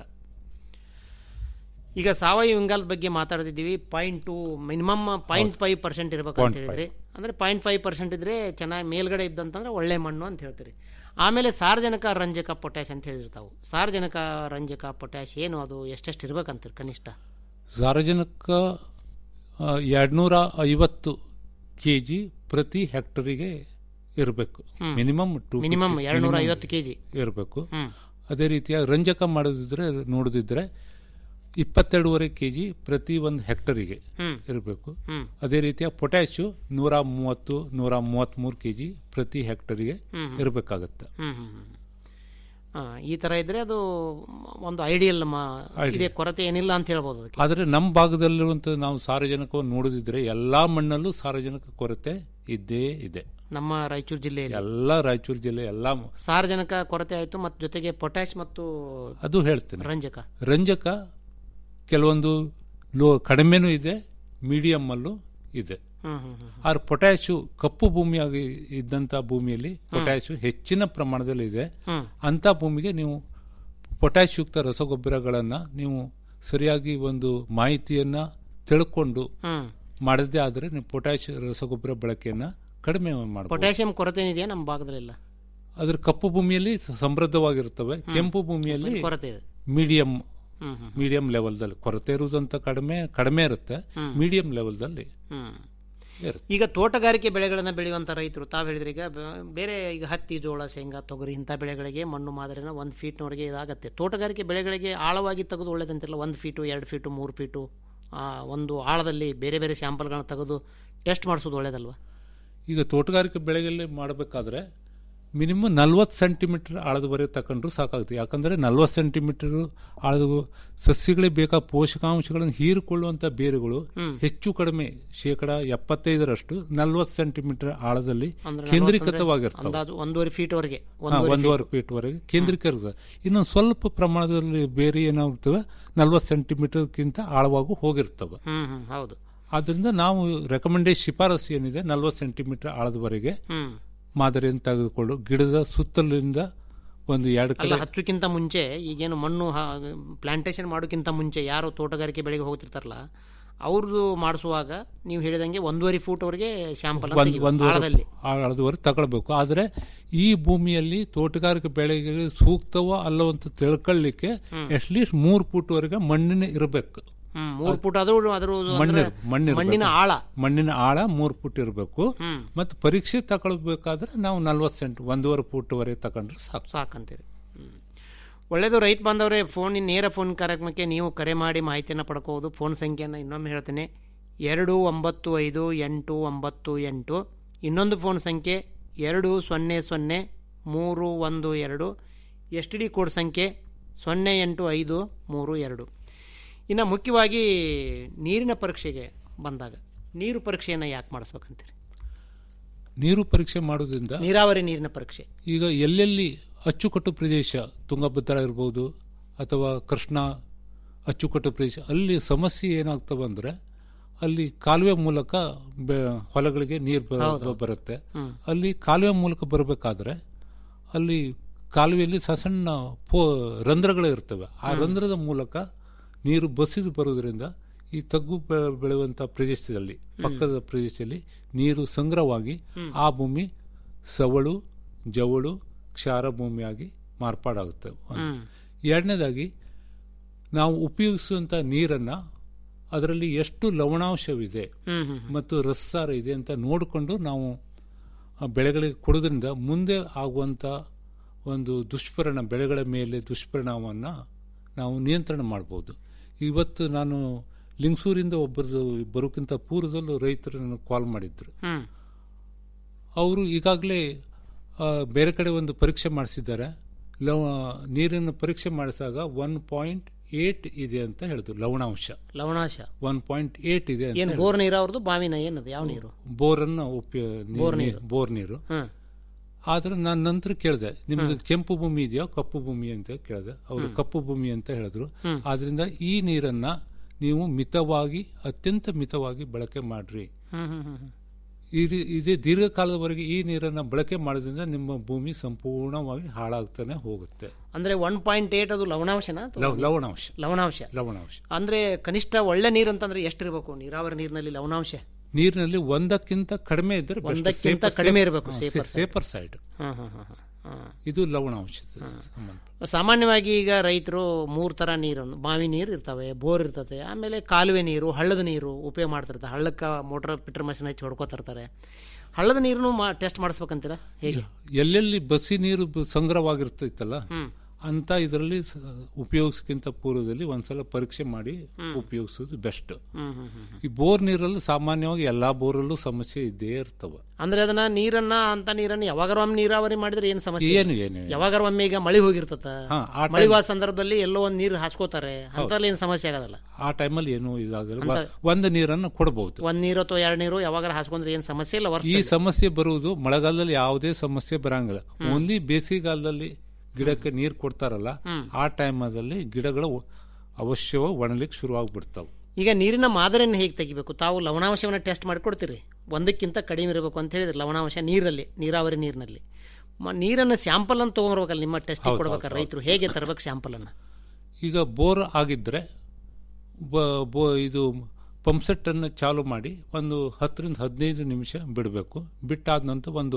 ಈಗ ಸಾವಯವ ಇಂಗಾಲದ ಬಗ್ಗೆ ಮಾತಾಡ್ತಿದ್ದೀವಿ point two minimum point five percent ಇರ್ಬೇಕು ಅಂತ Point ಹೇಳಿದ್ರಿ ಅಂದ್ರೆ ಪಾಯಿಂಟ್ ಫೈವ್ ಪರ್ಸೆಂಟ್ ಇದ್ರೆ ಚೆನ್ನಾಗಿ ಮೇಲ್ಗಡೆ ಇದ್ದಂತಂದ್ರೆ ಒಳ್ಳೆ ಮಣ್ಣು ಅಂತ ಹೇಳ್ತೀರಿ ಆಮೇಲೆ ಸಾರ್ವಜನಿಕ ರಂಜಕ ಪೊಟ್ಯಾಶ್ ಅಂತ ಹೇಳಿರ್ತಾವು ಸಾರ್ವಜನಿಕ ರಂಜಕ ಪೊಟ್ಯಾಶ್ ಏನು ಅದು ಎಷ್ಟೆಷ್ಟು ಇರ್ಬೇಕಂತೀರಿ ಕನಿಷ್ಠ ಸಾರ್ವಜನಿಕ ಎರಡ್ನೂರ ಐವತ್ತು ಕೆ ಜಿ ಪ್ರತಿ ಹೆಕ್ಟರಿಗೆ ಇರಬೇಕು ಹ್ಮ್. Minimum two Minimum 250 kg. ಇರಬೇಕು ಹ್ಮ್. ಅದೇ ರೀತಿಯಾಗಿ ರಂಜಕ ಮಾಡೋದಿದ್ರೆ ನೋಡೋದಿದ್ರೆ ಇಪ್ಪತ್ತೆರಡೂವರೆ ಕೆ ಜಿ ಪ್ರತಿ ಒಂದು ಹೆಕ್ಟರಿಗೆ ಹ್ಮ್. ಇರಬೇಕು ಹ್ಮ್. ಅದೇ ರೀತಿಯಾಗಿ ಪೊಟ್ಯಾಶು ನೂರ ಮೂವತ್ತು ನೂರ ಮೂವತ್ತ್ಮೂರು ಕೆ ಜಿ ಪ್ರತಿ ಹೆಕ್ಟರಿಗೆ ಹ್ಮ್. ಇರಬೇಕಾಗತ್ತೆ ಹ್ಮ್ ಹ್ಮ್ ಹ್ಮ್. ಆ, ಈ ತರ ಇದ್ರೆ ಅದು ಒಂದು ಐಡಿಯಲ್ Ideal. ಇದೆ ಕೊರತೆ ಏನಿಲ್ಲ ಅಂತ ಹೇಳ್ಬೋದು ಅದಕ್ಕೆ ಆದರೆ ನಮ್ಮ ಭಾಗದಲ್ಲಿರುವಂಥ ನಾವು ಸಾರಜನಕವನ್ನು ನೋಡೋದಿದ್ರೆ ಎಲ್ಲಾ ಮಣ್ಣಲ್ಲೂ ಸಾರಜನಕ ಕೊರತೆ ಇದ್ದೇ ಇದೆ ನಮ್ಮ ರಾಯಚೂರು ಜಿಲ್ಲೆಯಲ್ಲಿ ಎಲ್ಲ ರಾಯಚೂರು ಜಿಲ್ಲೆ ಎಲ್ಲ ಸಾರಜನಕ ಕೊರತೆ ಆಯ್ತು ಮತ್ತು ಜೊತೆಗೆ ಪೊಟ್ಯಾಶ್ ಮತ್ತು ಅದು ಹೇಳ್ತೇನೆ ರಂಜಕ ರಂಜಕ ಕೆಲವೊಂದು ಲೋ ಕಡಿಮೆನೂ ಇದೆ ಮೀಡಿಯಂ ಅಲ್ಲೂ ಇದೆ ಹ್ಮ್ ಹ್ಮ್ ಹ್ಮ್ ಆದ್ರೆ ಪೊಟ್ಯಾಶು ಕಪ್ಪು ಭೂಮಿಯಾಗಿ ಇದ್ದಂತ ಭೂಮಿಯಲ್ಲಿ ಪೊಟ್ಯಾಶು ಹೆಚ್ಚಿನ ಪ್ರಮಾಣದಲ್ಲಿ ಇದೆ ಹ್ಮ್. ಅಂತ ಭೂಮಿಗೆ ನೀವು ಪೊಟ್ಯಾಶ್ ಯುಕ್ತ ರಸಗೊಬ್ಬರಗಳನ್ನ ನೀವು ಸರಿಯಾಗಿ ಒಂದು ಮಾಹಿತಿಯನ್ನ ತಿಳ್ಕೊಂಡು ಹ್ಮ್. ಮಾಡದೇ ಆದ್ರೆ ನೀವು ಪೊಟ್ಯಾಶ್ ರಸಗೊಬ್ಬರ ಬಳಕೆಯನ್ನ ಕಡಿಮೆ ಮಾಡಬಹುದು ಪೊಟ್ಯಾಷಿಯಂ ಕೊರತೆ ಏನಿದೆಯಾ ನಮ್ಮ ಭಾಗದಲ್ಲಿಲ್ಲ ಅದ್ರ ಕಪ್ಪು ಭೂಮಿಯಲ್ಲಿ ಸ- ಸಮೃದ್ಧವಾಗಿರ್ತವೆ ಕೆಂಪು ಭೂಮಿಯಲ್ಲಿ ಕೊರತೆ ಇದೆ. ಮೀಡಿಯಂ ಹ್ಮ್, ಹ್ಮ್. ಮೀಡಿಯಂ ಲೆವೆಲ್ದಲ್ಲಿ ಕೊರತೆ ಇರುವುದಂತ ಕಡಿಮೆ ಕಡಿಮೆ ಇರುತ್ತೆ ಹ್ಮ್. ಮೀಡಿಯಂ ಲೆವೆಲ್ದಲ್ಲಿ ಹ್ಮ್. ಇರುತ್ತೆ ಈಗ ತೋಟಗಾರಿಕೆ ಬೆಳೆಗಳನ್ನ ಬೆಳೆಯುವಂತ ರೈತರು ತಾವು ಹೇಳಿದ್ರೆ ಈಗ ಬ- ಬೇರೆ ಈಗ ಹತ್ತಿ ಜೋಳ ಶೇಂಗಾ ತೊಗರಿ ಇಂಥ ಬೆಳೆಗಳಿಗೆ ಮಣ್ಣು ಮಾದರಿನ ಒಂದು ಫೀಟ್ನವರೆಗೆ ಇದಾಗತ್ತೆ ತೋಟಗಾರಿಕೆ ಬೆಳೆಗಳಿಗೆ ಆಳವಾಗಿ ತೆಗೆದು ಒಳ್ಳೇದಂತಿಲ್ಲ ಒಂದು ಫೀಟು ಎರಡು ಫೀಟು ಮೂರು ಫೀಟು ಆ, ಒಂದು ಆಳದಲ್ಲಿ ಬೇರೆ ಬೇರೆ ಸ್ಯಾಂಪಲ್ಗಳನ್ನ ತೆಗೆದು ಟೆಸ್ಟ್ ಮಾಡಿಸೋದು ಒಳ್ಳೇದಲ್ವಾ ಈಗ ತೋಟಗಾರಿಕೆ ಬೆಳೆಗಳಲ್ಲಿ ಮಾಡಬೇಕಾದ್ರೆ ಮಿನಿಮಮ್ ನಲ್ವತ್ತು ಸೆಂಟಿಮೀಟರ್ ಆಳದವರೆಗೆ ತಗೊಂಡ್ರು ಸಾಕಾಗುತ್ತೆ ಯಾಕಂದರೆ ನಲ್ವತ್ತು ಸೆಂಟಿಮೀಟರ್ ಆಳದ ಸಸ್ಯಗಳಿಗೆ ಬೇಕಾದ ಪೋಷಕಾಂಶಗಳನ್ನು ಹೀರಿಕೊಳ್ಳುವಂಥ ಬೇರುಗಳು ಹೆಚ್ಚು ಕಡಿಮೆ ಶೇಕಡ ಎಪ್ಪತ್ತೈದರಷ್ಟು ನಲ್ವತ್ತು ಸೆಂಟಿಮೀಟರ್ ಆಳದಲ್ಲಿ ಅಂದ್ರೆ ಕೇಂದ್ರೀಕೃತವಾಗಿರ್ತವೆ ಅಂದಾಜು ಒಂದೂವರೆ ಫೀಟ್ ವರೆಗೆ ಹಾ, ಒಂದೂವರೆ ಫೀಟ್ ವರೆಗೆ ಕೇಂದ್ರೀಕರಿಸ ಇನ್ನೊಂದು ಸ್ವಲ್ಪ ಪ್ರಮಾಣದಲ್ಲಿ ಬೇರೆ ಏನಾಗ್ತವೆ ನಲ್ವತ್ತು ಸೆಂಟಿಮೀಟರ್ಗಿಂತ ಆಳವಾಗೂ ಹೋಗಿರ್ತವೆ ಹ್ಮ್ ಹ್ಮ್ ಹೌದು ಆದ್ರಿಂದ ನಾವು ರೆಕಮೆಂಡೇಶನ್ ಶಿಫಾರಸು ಏನಿದೆ ನಲ್ವತ್ತು ಸೆಂಟಿಮೀಟರ್ ಆಳದವರೆಗೆ ಹ್ಮ್ ಮಾದರಿಯನ್ನು ತೆಗೆದುಕೊಂಡು ಗಿಡದ ಸುತ್ತಲಿಂದ ಒಂದು ಎರಡು ಅಲ್ಲ ಕಡೆ ಹಚ್ಚುಕ್ಕಿಂತ ಮುಂಚೆ ಈಗೇನು ಮಣ್ಣು ಪ್ಲಾಂಟೇಶನ್ ಮಾಡೋಕ್ಕಿಂತ ಮುಂಚೆ ಯಾರು ತೋಟಗಾರಿಕೆ ಬೆಳೆಗೆ ಹೋಗ್ತಿರ್ತಾರಲ್ಲ ಅವ್ರದ್ದು ಮಾಡಿಸುವಾಗ ನೀವು ಹೇಳಿದಂಗೆ ಒಂದೂವರೆ ಫೂಟ್ ವರೆಗೆ ಶಾಂಪಲ್ ಒಂದು ಒಂದು ಆಳದಲ್ಲಿ ಆಳದವರೆಗೆ ತಗೊಳ್ಬೇಕು ಆದರೆ ಈ ಭೂಮಿಯಲ್ಲಿ ತೋಟಗಾರಿಕೆ ಬೆಳೆಗೆ ಸೂಕ್ತವೋ ಅಲ್ಲವೋ ಅಂತ ತಿಳ್ಕೊಳ್ಳಿಕ್ಕೆ ಅಟ್ಲೀಸ್ಟ್ ಮೂರು ಫೂಟ್ವರೆಗೆ ಮಣ್ಣಿನ ಇರಬೇಕು ಹ್ಮ್ ಮೂರು ಫುಟ್ ಅದು ಅದ್ರ ಮಣ್ಣಿನ ಮಣ್ಣಿನ ಮಣ್ಣಿನ ಆಳ ಮಣ್ಣಿನ ಆಳ ಮೂರು ಫುಟ್ ಇರಬೇಕು ಹ್ಮ್. ಮತ್ತು ಪರೀಕ್ಷೆ ತಗೊಳ್ಬೇಕಾದ್ರೆ ನಾವು ನಲ್ವತ್ತು ಸೆಂಟ್ ಒಂದೂವರೆ ಫುಟ್ವರೆಗೆ ತಗೊಂಡ್ರೆ ಸಾಕು ಸಾಕಂತೀರಿ ಹ್ಮ್. ಒಳ್ಳೆಯದು ರೈತ ಬಾಂಧವರೇ ಫೋನ್ ನೇರ ಫೋನ್ ಕಾರ್ಯಕ್ರಮಕ್ಕೆ ನೀವು ಕರೆ ಮಾಡಿ ಮಾಹಿತಿಯನ್ನು ಪಡ್ಕೋಬೋದು ಫೋನ್ ಸಂಖ್ಯೆಯನ್ನು ಇನ್ನೊಮ್ಮೆ ಹೇಳ್ತೇನೆ ಎರಡು ಒಂಬತ್ತು ಐದು ಎಂಟು ಒಂಬತ್ತು ಎಂಟು ಇನ್ನೊಂದು ಫೋನ್ ಸಂಖ್ಯೆ ಎರಡು ಸೊನ್ನೆ ಸೊನ್ನೆ ಮೂರು ಒಂದು ಎರಡು ಎಸ್ ಟಿ ಡಿ ಕೋಡ್ ಸಂಖ್ಯೆ ಸೊನ್ನೆ ಎಂಟು ಐದು ಮೂರು ಎರಡು ಇನ್ನು ಮುಖ್ಯವಾಗಿ ನೀರಿನ ಪರೀಕ್ಷೆಗೆ ಬಂದಾಗ ನೀರು ಪರೀಕ್ಷೆಯನ್ನು ಯಾಕೆ ಮಾಡಿಸ್ಬೇಕಂತೀರಿ ನೀರು ಪರೀಕ್ಷೆ ಮಾಡೋದ್ರಿಂದ ನೀರಾವರಿ ನೀರಿನ ಪರೀಕ್ಷೆ ಈಗ ಎಲ್ಲೆಲ್ಲಿ ಅಚ್ಚುಕಟ್ಟು ಪ್ರದೇಶ ತುಂಗಭದ್ರಾ ಇರ್ಬೋದು ಅಥವಾ ಕೃಷ್ಣ ಅಚ್ಚುಕಟ್ಟು ಪ್ರದೇಶ ಅಲ್ಲಿ ಸಮಸ್ಯೆ ಏನಾಗ್ತವೆ ಅಂದ್ರೆ ಅಲ್ಲಿ ಕಾಲುವೆ ಮೂಲಕ ಬೆ- ಹೊಲಗಳಿಗೆ ನೀರು ಹೌದು. ಬರುತ್ತೆ ಹ್ಮ್. ಅಲ್ಲಿ ಕಾಲುವೆ ಮೂಲಕ ಬರಬೇಕಾದ್ರೆ ಅಲ್ಲಿ ಕಾಲುವೆಯಲ್ಲಿ ಸಣ್ಣ ಸಣ್ಣ ಪೋ ರಂಧ್ರಗಳು ಇರ್ತವೆ ಆ ರಂಧ್ರದ ಮೂಲಕ ನೀರು ಬಸಿದು ಬರೋದ್ರಿಂದ ಈ ತಗ್ಗು ಬೆ- ಬೆಳೆಯುವಂಥ ಪ್ರದೇಶದಲ್ಲಿ ಪಕ್ಕದ ಪ್ರದೇಶದಲ್ಲಿ ನೀರು ಸಂಗ್ರಹವಾಗಿ ಆ ಭೂಮಿ ಸವಳು ಜವಳು ಕ್ಷಾರ ಭೂಮಿಯಾಗಿ ಮಾರ್ಪಾಡಾಗುತ್ತೆ ಒಂದು. ಹ್ಮ್. ಎರಡನೇದಾಗಿ ನಾವು ಉಪಯೋಗಿಸುವಂಥ ನೀರನ್ನು ಅದರಲ್ಲಿ ಎಷ್ಟು ಲವಣಾಂಶವಿದೆ ಹ್ಮ್ ಹ್ಮ್ ಮತ್ತು ರಸಸಾರ ಇದೆ ಅಂತ ನೋಡಿಕೊಂಡು ನಾವು ಆ ಬೆಳೆಗಳಿಗೆ ಕೊಡೋದ್ರಿಂದ ಮುಂದೆ ಆಗುವಂಥ ಒಂದು ದುಷ್ಪರಿಣಾಮ ಬೆಳೆಗಳ ಮೇಲೆ ದುಷ್ಪರಿಣಾಮವನ್ನು ನಾವು ನಿಯಂತ್ರಣ ಮಾಡ್ಬೋದು ಇವತ್ತು ನಾನು ಲಿಂಗಸೂರಿಂದ ಒಬ್ಬರು ಬರೋಕ್ಕಿಂತ ಪೂರ್ವದಲ್ಲೂ ರೈತರು ನನಗೆ ಕಾಲ್ ಮಾಡಿದ್ರು ಹ್ಮ್ ಅವರು ಈಗಾಗಲೇ ಬೇರೆ ಕಡೆ ಒಂದು ಪರೀಕ್ಷೆ ಮಾಡಿಸಿದ್ದಾರೆ ಲವ ನೀರಿನ ಪರೀಕ್ಷೆ ಮಾಡಿಸಿದಾಗ ಒನ್ ಪಾಯಿಂಟ್ ಏಟ್ ಇದೆ ಅಂತ ಹೇಳಿದ್ರು ಲವಣಾಂಶ ಲವಣಾಂಶ ಒನ್ ಪಾಯಿಂಟ್ ಏಟ್ ಇದೆ ಅಂತ ಏನು ಹೇಳಿದ್ರು. ಬೋರ್ ನೀರು ಅವ್ರದ್ದು ಬಾವಿನ ಏನದು ಯಾವ ನೀರು ಬೋರನ್ನು ಉಪಯೋಗ ಬೋರ್ ನೀರು. ಬೋರ್ ನೀರು ಹ್ಮ್ ಆದ್ರೆ ನಾನು ನಂತರ ಕೇಳಿದೆ ನಿಮ್ದು ಕೆಂಪು ಭೂಮಿ ಇದೆಯಾ ಕಪ್ಪು ಭೂಮಿ ಅಂತ ಕೇಳಿದೆ ಅವರು ಹ್ಮ್. ಕಪ್ಪು ಭೂಮಿ ಅಂತ ಹೇಳಿದ್ರು ಹ್ಮ್. ಆದ್ರಿಂದ ಈ ನೀರನ್ನ ನೀವು ಮಿತವಾಗಿ ಅತ್ಯಂತ ಮಿತವಾಗಿ ಬಳಕೆ ಮಾಡ್ರಿ ಹ್ಮ್ ಹ್ಮ್ ಹ್ಮ್ ಹ್ಮ್. ಈ ರೀ- ಇದೇ ದೀರ್ಘಕಾಲದವರೆಗೆ ಈ ನೀರನ್ನ ಬಳಕೆ ಮಾಡೋದ್ರಿಂದ ನಿಮ್ಮ ಭೂಮಿ ಸಂಪೂರ್ಣವಾಗಿ ಹಾಳಾಗ್ತಾನೆ ಹೋಗುತ್ತೆ ಅಂದ್ರೆ ಒನ್ ಪಾಯಿಂಟ್ ಏಟ್ ಅದು ಲವಣಾಂಶನ ಅಥವಾ ಲವ- ಲವಣಾಂಶ ಲವಣಾಂಶ ಲವಣಾಂಶ ಅಂದ್ರೆ ಕನಿಷ್ಠ ಒಳ್ಳೆ ನೀರು ಅಂತಂದ್ರೆ ಎಷ್ಟಿರ್ಬೇಕು ನೀರಾವರಿ ನೀರಿನಲ್ಲಿ ಲವಣಾಂಶ ನೀರಿನಲ್ಲಿ ಒಂದಕ್ಕಿಂತ ಕಡಿಮೆ ಇದ್ರೆ best. ಒಂದಕ್ಕಿಂತ Safer- ಕಡಿಮೆ ಇರಬೇಕು ಹಾ, ಸೇಫರ್ ಸೇಫರ್ ಸೈಡ್ ಹ್ಮ್ ಹ್ಮ್ ಹ್ಮ್ ಹ್ಮ್. ಇದು ಲವಣಾಂಶದ ಸಂಬಂಧ ಸಾಮಾನ್ಯವಾಗಿ ಈಗ ರೈತರು ಮೂರು ಥರ ನೀರನ್ನು ಬಾವಿ ನೀರು ಇರ್ತವೆ ಬೋರ್ ಇರ್ತದೆ ಆಮೇಲೆ ಕಾಲುವೆ ನೀರು ಹಳ್ಳದ ನೀರು ಉಪಯೋಗ ಮಾಡ್ತಿರ್ತಾರೆ ಹಳ್ಳಕ್ಕೆ ಮೋಟರ್ ಪಿಟ್ರ್ ಮಷಿನ್ ಹಚ್ಚಿ ಹೊಡ್ಕೋತಿರ್ತಾರೆ ಹಳ್ಳದ ನೀರನ್ನು ಮಾ ಟೆಸ್ಟ್ ಮಾಡಿಸ್ಬೇಕಂತೀರಾ ಹೇಗೆ ಎಲ್ಲೆಲ್ಲಿ ಬಸಿ ನೀರು ಬ- ಸಂಗ್ರಹವಾಗಿರ್ತೈತಲ್ಲ ಹ್ಮ್. ಅಂತ ಇದರಲ್ಲಿ ಸ- ಉಪಯೋಗಿಸಕ್ಕಿಂತ ಪೂರ್ವದಲ್ಲಿ ಒಂದ್ಸಲ ಪರೀಕ್ಷೆ ಮಾಡಿ ಹ್ಮ್. ಉಪಯೋಗಿಸೋದು ಬೆಸ್ಟ್ ಹ್ಮ್ ಹ್ಮ್ ಹ್ಮ್ ಈ ಬೋರ್ ನೀರಲ್ಲೂ ಸಾಮಾನ್ಯವಾಗಿ ಎಲ್ಲಾ ಬೋರಲ್ಲೂ ಸಮಸ್ಯೆ ಇದ್ದೇ ಇರ್ತವೆ ಅಂದ್ರೆ ಅದನ್ನ ನೀರನ್ನ ಅಂತ ನೀರನ್ನ ಯಾವಾಗಾರ ಒಮ್ಮೆ ನೀರಾವರಿ ಮಾಡಿದ್ರೆ ಏನು ಸಮಸ್ಯೆ ಏನು, ಏನು, ಏನು. ಯಾವಾಗಾರ ಒಮ್ಮೆ ಈಗ ಮಳೆ ಹೋಗಿರ್ತದ ಹಾ, ಆ ಮಳೆ time- ಸಂದರ್ಭದಲ್ಲಿ ಎಲ್ಲೋ ಒಂದ್ ನೀರು ಹಾಸ್ಕೋತಾರೆ ಅಂತಲ್ಲಿ ಏನು ಸಮಸ್ಯೆ ಆಗೋದಲ್ಲ ಆ ಟೈಮಲ್ಲಿ ಏನು ಇದಾಗಲ್ಲ ಅಂತ- ಒಂದು ನೀರನ್ನು ಕೊಡಬಹುದು ಒಂದ್ ನೀರು ಅಥವಾ ಎರಡು ನೀರು ಯಾವಾಗಾರ ಹಾಸ್ಕೊಂಡ್ರೆ ಏನು ಸಮಸ್ಯೆ ಇಲ್ಲ ಈ ವರ್ಷ ಸಮಸ್ಯೆ ಬರುವುದು ಮಳೆಗಾಲದಲ್ಲಿ ಯಾವುದೇ ಸಮಸ್ಯೆ ಬರಂಗಿಲ್ಲ ಓನ್ಲಿ ಬೇಸಿಗೆಗಾಲದಲ್ಲಿ ಗಿಡಕ್ಕೆ ನೀರು ಕೊಡ್ತಾರಲ್ಲ ಹ್ಮ್. ಆ ಟೈಮಲ್ಲಿ ಗಿಡಗಳು ಅವಶ್ಯವಾಗಿ ಒಣಲಿಕ್ಕೆ ಶುರು ಆಗ್ಬಿಡ್ತಾವೆ ಈಗ ನೀರಿನ ಮಾದರಿಯನ್ನು ಹೇಗೆ ತೆಗಿಬೇಕು ತಾವು ಲವಣಾಂಶವನ್ನು ಟೆಸ್ಟ್ ಮಾಡಿ ಕೊಡ್ತೀರಿ ಒಂದಕ್ಕಿಂತ ಕಡಿಮೆ ಇರಬೇಕು ಅಂತ ಹೇಳಿದ್ರೆ ಲವಣಾಂಶ ನೀರಲ್ಲಿ ನೀರಾವರಿ ನೀರಿನಲ್ಲಿ ಮ- ನೀರನ್ನು ಸ್ಯಾಂಪಲ್ ಅಂತ ತೊಗೊಂಡ್ಬರ್ಬೇಕಲ್ಲ ನಿಮ್ಮ ಟೆಸ್ಟ್ ಹೌದು, ಕೊಡ್ಬೇಕಾರೆ ಹೌದು, ರೈತರು ಹೇಗೆ ತರಬೇಕು ಸ್ಯಾಂಪಲ್ ಅನ್ನ ಈಗ ಬೋರ್ ಆಗಿದ್ರೆ ಬ- ಬೋ- ಇದು ಪಂಪ್ಸೆಟ್ ಅನ್ನು ಚಾಲು ಮಾಡಿ ಒಂದು ಹತ್ತರಿಂದ ಹದಿನೈದು ನಿಮಿಷ ಬಿಡಬೇಕು ಬಿಟ್ಟಾದ ನಂತರ ಒಂದು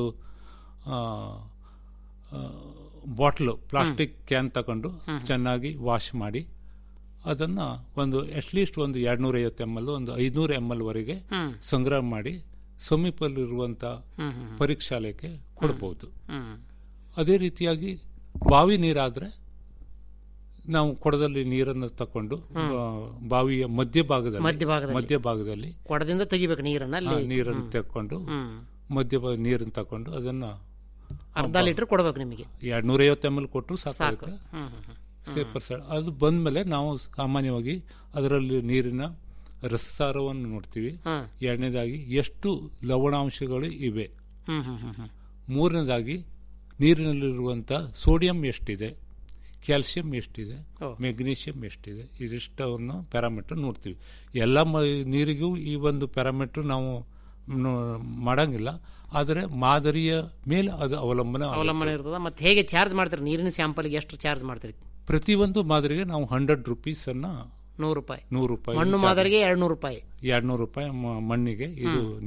ಬಾಟ್ಲು ಪ್ಲಾಸ್ಟಿಕ್ ಕ್ಯಾನ್ ತಗೊಂಡು ಚೆನ್ನಾಗಿ ವಾಶ್ ಮಾಡಿ ಅದನ್ನ ಒಂದು ಅಟ್ಲೀಸ್ಟ್ ಒಂದು ಎರಡ್ನೂರೈವತ್ತು ಎಮ್ ಎಲ್ ಒಂದು ಐನೂರು ಎಮ್ ಎಲ್ ವರೆಗೆ ಹ್ಮ್. ಸಂಗ್ರಹ ಮಾಡಿ ಸಮೀಪದಲ್ಲಿರುವಂಥ ಹ್ಮ್, ಹ್ಮ್, ಹ್ಮ್. ಪರೀಕ್ಷಾಲಯಕ್ಕೆ ಕೊಡ್ಬೋದು ಹ್ಮ್. ಅದೇ ರೀತಿಯಾಗಿ ಬಾವಿ ನೀರಾದ್ರೆ ನಾವು ಕೊಡದಲ್ಲಿ ನೀರನ್ನು ತಕೊಂಡು ಹ್ಮ್. ಬಾ- ಬಾವಿಯ ಮಧ್ಯಭಾಗದಲ್ಲಿ ಮಧ್ಯಭಾಗದಲ್ಲಿ. ಮಧ್ಯಭಾಗದಲ್ಲಿ ಕೊಡದಿಂದ ತೆಗಿಬೇಕು ನೀರನ್ನ ಅಲ್ಲಿ ಆ, ನೀರನ್ನು ಹ್ಮ್. ತೆಕ್ಕೊಂಡು ಹ್ಮ್. ಮಧ್ಯ ನೀರನ್ನು ತಕೊಂಡು ಅದನ್ನ ಅರ್ಧ ಲೀಟರ್ ಕೊಡ್ಬೇಕು ನಿಮಗೆ ಎರಡ್ ನೂರೈವತ್ತು ಎಮ್ ಎಲ್ ಕೊಟ್ಟರು ಸಾಕು ಸಾಕಾಗುತ್ತೆ ಹ್ಮ್ ಹ್ಮ್ ಹ್ಮ್. ಸೇಪರ್ ಸೈಡ್ ಅದು ಬಂದ್ಮೇಲೆ ನಾವು ಸಾಮಾನ್ಯವಾಗಿ ಅದರಲ್ಲಿ ನೀರಿನ ರಸಸಾರವನ್ನು ನೋಡ್ತೀವಿ ಹ್ಮ್. ಎರಡನೇದಾಗಿ ಎಷ್ಟು ಲವಣಾಂಶಗಳು ಇವೆ ಹ್ಮ್ ಹ್ಮ್ ಹ್ಮ್ ಹ್ಮ್. ಮೂರನೇದಾಗಿ ನೀರಿನಲ್ಲಿರುವಂಥ ಸೋಡಿಯಂ ಎಷ್ಟಿದೆ ಕ್ಯಾಲ್ಸಿಯಂ ಎಷ್ಟಿದೆ ಓ. ಮೆಗ್ನೀಷಿಯಂ ಎಷ್ಟಿದೆ ಇದಿಷ್ಟವನ್ನು ಪ್ಯಾರಾಮೀಟರ್ ನೋಡ್ತೀವಿ ಎಲ್ಲ ಮ ನೀರಿಗೂ ಈ ಒಂದು ಪ್ಯಾರಾಮೀಟರ್ ನಾವು ನೋ- ಮಾಡಂಗಿಲ್ಲ ಆದರೆ ಮಾದರಿಯ ಮೇಲೆ ಅದು ಅವಲಂಬನೆ ಆಗುತ್ತೆ. ಅವಲಂಬನೆ ಇರ್ತದ ಮತ್ತೆ ಹೇಗೆ ಚಾರ್ಜ್ ಮಾಡ್ತೀರಿ ನೀರಿನ ಸ್ಯಾಂಪಲ್ಗೆ ಎಷ್ಟು ಚಾರ್ಜ್ ಮಾಡ್ತೀರಿ ಪ್ರತಿಯೊಂದು ಮಾದರಿಗೆ ನಾವು ಹಂಡ್ರೆಡ್ ರುಪೀಸ್ ಅನ್ನ ನೂರು ರೂಪಾಯಿ ನೂರು ರೂಪಾಯಿ ಮಣ್ಣು ಮಾದರಿಗೆ ಎರಡ್ ನೂರು ರೂಪಾಯಿ ಎರಡ್ ನೂರು ರೂಪಾಯಿ ಮ- ಮಣ್ಣಿಗೆ ಇದು